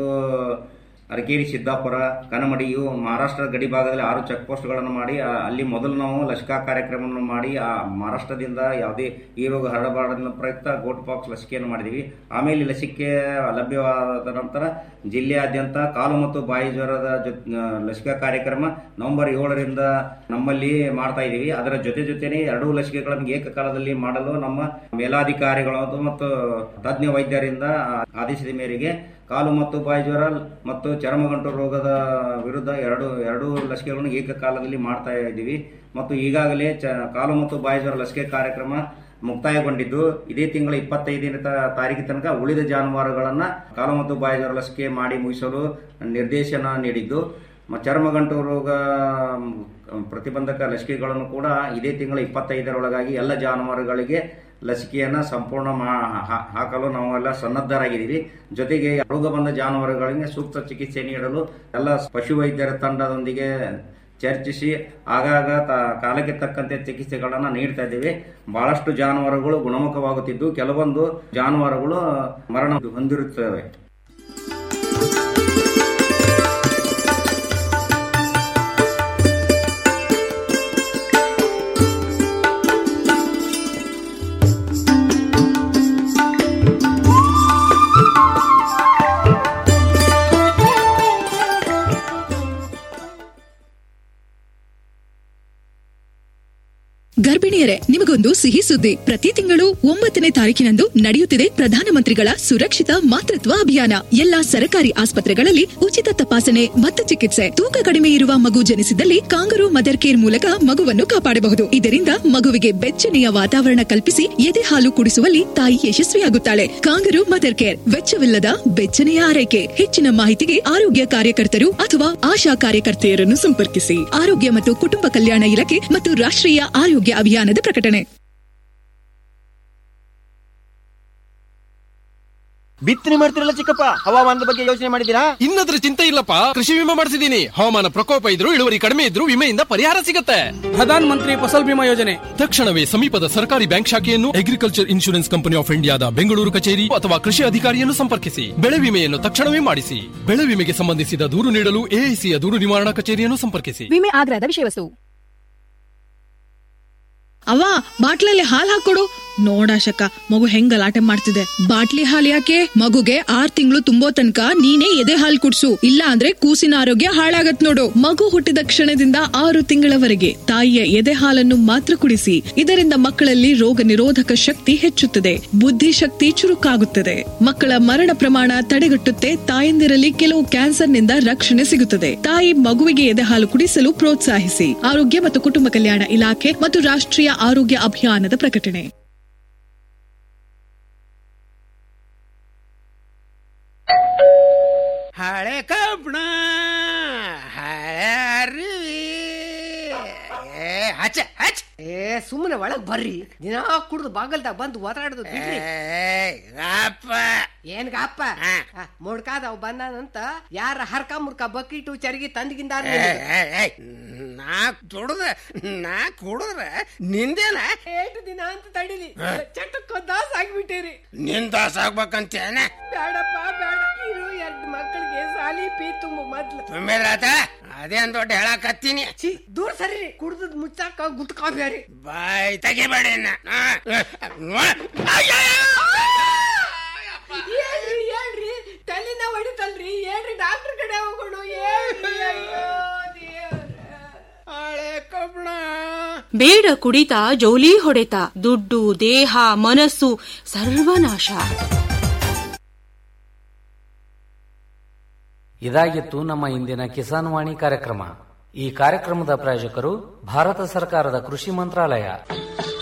ಅರಕೇರಿ ಸಿದ್ದಾಪುರ ಕನಮಡಿ ಇವು ಮಹಾರಾಷ್ಟ್ರ ಗಡಿ ಭಾಗದಲ್ಲಿ ಆರು ಚೆಕ್ ಪೋಸ್ಟ್ಗಳನ್ನು ಮಾಡಿ ಆ- ಅಲ್ಲಿ ಮೊದಲು ನಾವು ಲಸಿಕಾ ಕಾರ್ಯಕ್ರಮವನ್ನು ಮಾಡಿ ಆ ಮಹಾರಾಷ್ಟ್ರದಿಂದ ಯಾವುದೇ ಈ ರೋಗ ಹರಡಬಾರದ ಪ್ರಯುಕ್ತ ಗೋಟ್ ಪಾಕ್ಸ್ ಲಸಿಕೆಯನ್ನು ಮಾಡಿದ್ದೀವಿ ಆಮೇಲೆ ಈ ಲಸಿಕೆ ಲಭ್ಯವಾದ ನಂತರ ಜಿಲ್ಲೆಯಾದ್ಯಂತ ಕಾಲು ಮತ್ತು ಬಾಯಿ ಜ್ವರದ ಜೊ- ಆ, ಲಸಿಕಾ ಕಾರ್ಯಕ್ರಮ ನವೆಂಬರ್ ಏಳರಿಂದ ನಮ್ಮಲ್ಲಿ ಮಾಡ್ತಾ ಇದ್ದೀವಿ ಅದರ ಜೊತೆ ಜೊತೆನೇ ಎರಡೂ ಲಸಿಕೆಗಳನ್ನು ಏಕಕಾಲದಲ್ಲಿ ಮಾಡಲು ನಮ್ಮ ಮೇಲಾಧಿಕಾರಿಗಳು ಮತ್ತು ತಜ್ಞ ವೈದ್ಯರಿಂದ ಆದೇಶದ ಮೇರೆಗೆ ಕಾಲು ಮತ್ತು ಬಾಯಿ ಜ್ವರ ಮತ್ತು ಚರ್ಮಗಂಟು ರೋಗದ ವಿರುದ್ಧ ಎರಡು ಎರಡೂ ಲಸಿಕೆಗಳನ್ನು ಏಕಕಾಲದಲ್ಲಿ ಮಾಡ್ತಾ ಇದ್ದೀವಿ ಮತ್ತು ಈಗಾಗಲೇ ಚ ಕಾಲು ಮತ್ತು ಬಾಯಿ ಜ್ವರ ಲಸಿಕೆ ಕಾರ್ಯಕ್ರಮ ಮುಕ್ತಾಯಗೊಂಡಿದ್ದು ಇದೇ ತಿಂಗಳ ಇಪ್ಪತ್ತೈದನೇ ತ- ತಾರೀಕು ತನಕ ಉಳಿದ ಜಾನುವಾರುಗಳನ್ನ ಕಾಲು ಮತ್ತು ಬಾಯಿ ಜ್ವರ ಲಸಿಕೆ ಮಾಡಿ ಮುಗಿಸಲು ನಿರ್ದೇಶನ ನೀಡಿದ್ದು ಮ- ಚರ್ಮಗಂಟು ರೋಗ ಮ್, ಪ್ರತಿಬಂಧಕ ಲಸಿಕೆಗಳನ್ನು ಕೂಡ ಇದೇ ತಿಂಗಳ ಇಪ್ಪತ್ತೈದರೊಳಗಾಗಿ ಎಲ್ಲ ಜಾನುವಾರುಗಳಿಗೆ ಲಸಿಕೆಯನ್ನ ಸಂಪೂರ್ಣ ಮಾ- ಹಾ- ಹಾಕಲು ನಾವೆಲ್ಲ ಸನ್ನದ್ಧರಾಗಿದ್ದೀವಿ ಜೊತೆಗೆ ರೋಗ ಬಂದ ಜಾನುವಾರುಗಳಿಗೆ ಸೂಕ್ತ ಚಿಕಿತ್ಸೆ ನೀಡಲು ಎಲ್ಲ ಪಶುವೈದ್ಯರ ತಂಡದೊಂದಿಗೆ ಚರ್ಚಿಸಿ ಆಗಾಗ ತ- ಕಾಲಕ್ಕೆ ತಕ್ಕಂತೆ ಚಿಕಿತ್ಸೆಗಳನ್ನು ನೀಡ್ತಾ ಇದ್ದೇವೆ ಬಹಳಷ್ಟು ಜಾನುವಾರುಗಳು ಗುಣಮುಖವಾಗುತ್ತಿದ್ದು ಕೆಲವೊಂದು ಜಾನುವಾರುಗಳು ಮರಣ ಹೊಂದಿರುತ್ತವೆ ಗರ್ಭಿಣಿಯರೇ ನಿಮಗೊಂದು ಸಿಹಿ ಸುದ್ದಿ ಪ್ರತಿ ತಿಂಗಳು ಒಂಬತ್ತನೇ ತಾರೀಕಿನಂದು ನಡೆಯುತ್ತಿದೆ ಪ್ರಧಾನಮಂತ್ರಿಗಳ ಸುರಕ್ಷಿತ ಮಾತೃತ್ವ ಅಭಿಯಾನ ಎಲ್ಲಾ ಸರ್ಕಾರಿ ಆಸ್ಪತ್ರೆಗಳಲ್ಲಿ ಉಚಿತ ತಪಾಸಣೆ ಮತ್ತು ಚಿಕಿತ್ಸೆ ತೂಕ ಕಡಿಮೆ ಇರುವ ಮಗು ಜನಿಸಿದಲ್ಲಿ ಕಾಂಗರು ಮದರ್ ಕೇರ್ ಮೂಲಕ ಮಗುವನ್ನು ಕಾಪಾಡಬಹುದು ಇದರಿಂದ ಮಗುವಿಗೆ ಬೆಚ್ಚನೆಯ ವಾತಾವರಣ ಕಲ್ಪಿಸಿ ಎದೆ ಹಾಲು ಕುಡಿಸುವಲ್ಲಿ ತಾಯಿ ಯಶಸ್ವಿಯಾಗುತ್ತಾಳೆ ಕಾಂಗರು ಮದರ್ ಕೇರ್ ವೆಚ್ಚವಿಲ್ಲದ ಬೆಚ್ಚನೆಯ ಆರೈಕೆ ಹೆಚ್ಚಿನ ಮಾಹಿತಿಗೆ ಆರೋಗ್ಯ ಕಾರ್ಯಕರ್ತರು ಅಥವಾ ಆಶಾ ಕಾರ್ಯಕರ್ತೆಯರನ್ನು ಸಂಪರ್ಕಿಸಿ ಆರೋಗ್ಯ ಮತ್ತು ಕುಟುಂಬ ಕಲ್ಯಾಣ ಇಲಾಖೆ ಮತ್ತು ರಾಷ್ಟ್ರೀಯ ಆರೋಗ್ಯ ಅಭಿಯಾನದ ಪ್ರಕಟಣೆ ಬಿತ್ತನೆ ಮಾಡ್ತಿರಲ್ಲ ಚಿಕ್ಕಪ್ಪ ಹವಾಮಾನದ ಬಗ್ಗೆ ಯೋಚನೆ ಮಾಡಿದ್ದೀರಾ ಇನ್ನದ್ರ ಚಿಂತೆ ಇಲ್ಲಪ್ಪ ಕೃಷಿ ವಿಮೆ ಮಾಡಿಸಿದೀನಿ ಹವಾಮಾನ ಪ್ರಕೋಪ ಇದ್ರು ಇಳುವರಿ ಕಡಿಮೆ ಇದ್ರು ವಿಮೆಯಿಂದ ಪರಿಹಾರ ಸಿಗುತ್ತೆ ಪ್ರಧಾನ ಮಂತ್ರಿ ಫಸಲ್ ಬಿಮಾ ಯೋಜನೆ ತಕ್ಷಣವೇ ಸಮೀಪದ ಸರ್ಕಾರಿ ಬ್ಯಾಂಕ್ ಶಾಖೆಯನ್ನು ಅಗ್ರಿಕಲ್ಚರ್ ಇನ್ಶೂರೆನ್ಸ್ ಕಂಪನಿ ಆಫ್ ಇಂಡಿಯಾದ ಬೆಂಗಳೂರು ಕಚೇರಿ ಅಥವಾ ಕೃಷಿ ಅಧಿಕಾರಿಯನ್ನು ಸಂಪರ್ಕಿಸಿ ಬೆಳೆ ವಿಮೆಯನ್ನು ತಕ್ಷಣವೇ ಮಾಡಿಸಿ ಬೆಳೆ ವಿಮೆಗೆ ಸಂಬಂಧಿಸಿದ ದೂರು ನೀಡಲು ಎಐಸಿಯ ದೂರು ನಿವಾರಣಾ ಕಚೇರಿಯನ್ನು ಸಂಪರ್ಕಿಸಿ ವಿಮೆ ಆಗ್ರಹದ ವಿಷಯವಸ್ತು ಅವ ಬಾಟ್ಲಲ್ಲಿ ಹಾಲ್ ಹಾಕೊಡು ನೋಡಾಶಕ ಮಗು ಹೆಂಗ್ ಗಲಾಟೆ ಮಾಡ್ತಿದೆ ಬಾಟ್ಲಿ ಹಾಲ್ ಯಾಕೆ ಮಗುಗೆ ಆರ್ ತಿಂಗಳು ತುಂಬೋ ತನಕ ನೀನೇ ಎದೆ ಹಾಲ್ ಕುಡ್ಸು ಇಲ್ಲ ಅಂದ್ರೆ ಕೂಸಿನ ಆರೋಗ್ಯ ಹಾಳಾಗತ್ ನೋಡು ಮಗು ಹುಟ್ಟಿದ ಕ್ಷಣದಿಂದ ಆರು ತಿಂಗಳವರೆಗೆ ತಾಯಿಯ ಎದೆ ಹಾಲನ್ನು ಮಾತ್ರ ಕುಡಿಸಿ ಇದರಿಂದ ಮಕ್ಕಳಲ್ಲಿ ರೋಗ ನಿರೋಧಕ ಶಕ್ತಿ ಹೆಚ್ಚುತ್ತದೆ ಬುದ್ಧಿಶಕ್ತಿ ಚುರುಕಾಗುತ್ತದೆ ಮಕ್ಕಳ ಮರಣ ಪ್ರಮಾಣ ತಡೆಗಟ್ಟುತ್ತೆ ತಾಯಂದಿರಲ್ಲಿ ಕೆಲವು ಕ್ಯಾನ್ಸರ್ನಿಂದ ರಕ್ಷಣೆ ಸಿಗುತ್ತದೆ ತಾಯಿ ಮಗುವಿಗೆ ಎದೆ ಹಾಲು ಕುಡಿಸಲು ಪ್ರೋತ್ಸಾಹಿಸಿ ಆರೋಗ್ಯ ಮತ್ತು ಕುಟುಂಬ ಕಲ್ಯಾಣ ಇಲಾಖೆ ಮತ್ತು ರಾಷ್ಟ್ರೀಯ ಆರೋಗ್ಯ ಅಭಿಯಾನದ ಪ್ರಕಟಣೆ ಹಳೆ ಕಬ್ಬಣ ಹಳೆ ಅರಿವಿ ಏ ಹಚ್ಚ ಹಚ್ಚ ಏ ಸುಮ್ಮನೆ ಒಳಗ್ ಬರ್ರಿ ದಿನಾ ಕುಡ್ದು ಬಾಗಲ್ದಾಗ ಬಂದು ಒದಾಡೋದು ಬಿಡ್ರಿ ಏನ್ ಗಾಪ ಮುಡ್ಕಾದ ಅವ್ ಬಂದಾನಂತ ಯಾರ ಹರ್ಕ ಮುರ್ಕ ಬಕೀಟು ಚರಗಿ ತಂದಿಗಿಂದ ನಾ ದುಡ್ದ ನಾ ಕುಡಿದ್ರ ನಿಂದೇನ ಏಟು ದಿನ ಅಂತ ತಡಿಲಿ ಚಟಕ್ಕ ದಾಸ್ ಆಗ್ಬಿಟ್ಟಿರಿ ನಿನ್ ದಾಸ ಆಗ್ಬೇಕಂತೇನೆ ಬೇಡಪ್ಪ ಬೇಡ ಇರು ಹೆಡ್ ಮಕ್ಕಳಿಗೆ ಸಾಲಿ ಪೀ ತುಂಬ ಮೊದ್ಲು ತುಂಬಿರಾತ ಅದೇನ್ ದೊಡ್ಡ ಹೇಳಕತ್ತೀನಿ ಛೀ ದೂರ ಸರಿ ಕುಡ್ದದ್ ಮುಚ್ಚಾಕ ಗುಟ್ಕಾಬ್ಯಾರಿ ಬಾಯ್ ತೆಗಿಬೇಡಿ ಇನ್ನ. ಆ, ಹೇಳ್ರಿ ಹೇಳ್ರಿ ತಲೆನ ಹೊಡಿತಲ್ರಿ ಹೇಳ್ರಿ ಡಾಕ್ಟರ್ ಕಡೆ ಹೋಗೋಣ ಹೇಳ್ರಿ ಅಯ್ಯೋ ಹಳೆ ಕಬ್ಬಣ ಬೇಡ ಕುಡಿತ ಜೋಲಿ ಹೊಡೆತ ದುಡ್ಡು ದೇಹ ಮನಸ್ಸು ಸರ್ವನಾಶ ಇದಾಗಿತ್ತು ನಮ್ಮ ಇಂದಿನ ಕಿಸಾನ್ ವಾಣಿ ಕಾರ್ಯಕ್ರಮ ಈ ಕಾರ್ಯಕ್ರಮದ ಪ್ರಾಯೋಜಕರು ಭಾರತ ಸರ್ಕಾರದ ಕೃಷಿ ಮಂತ್ರಾಲಯ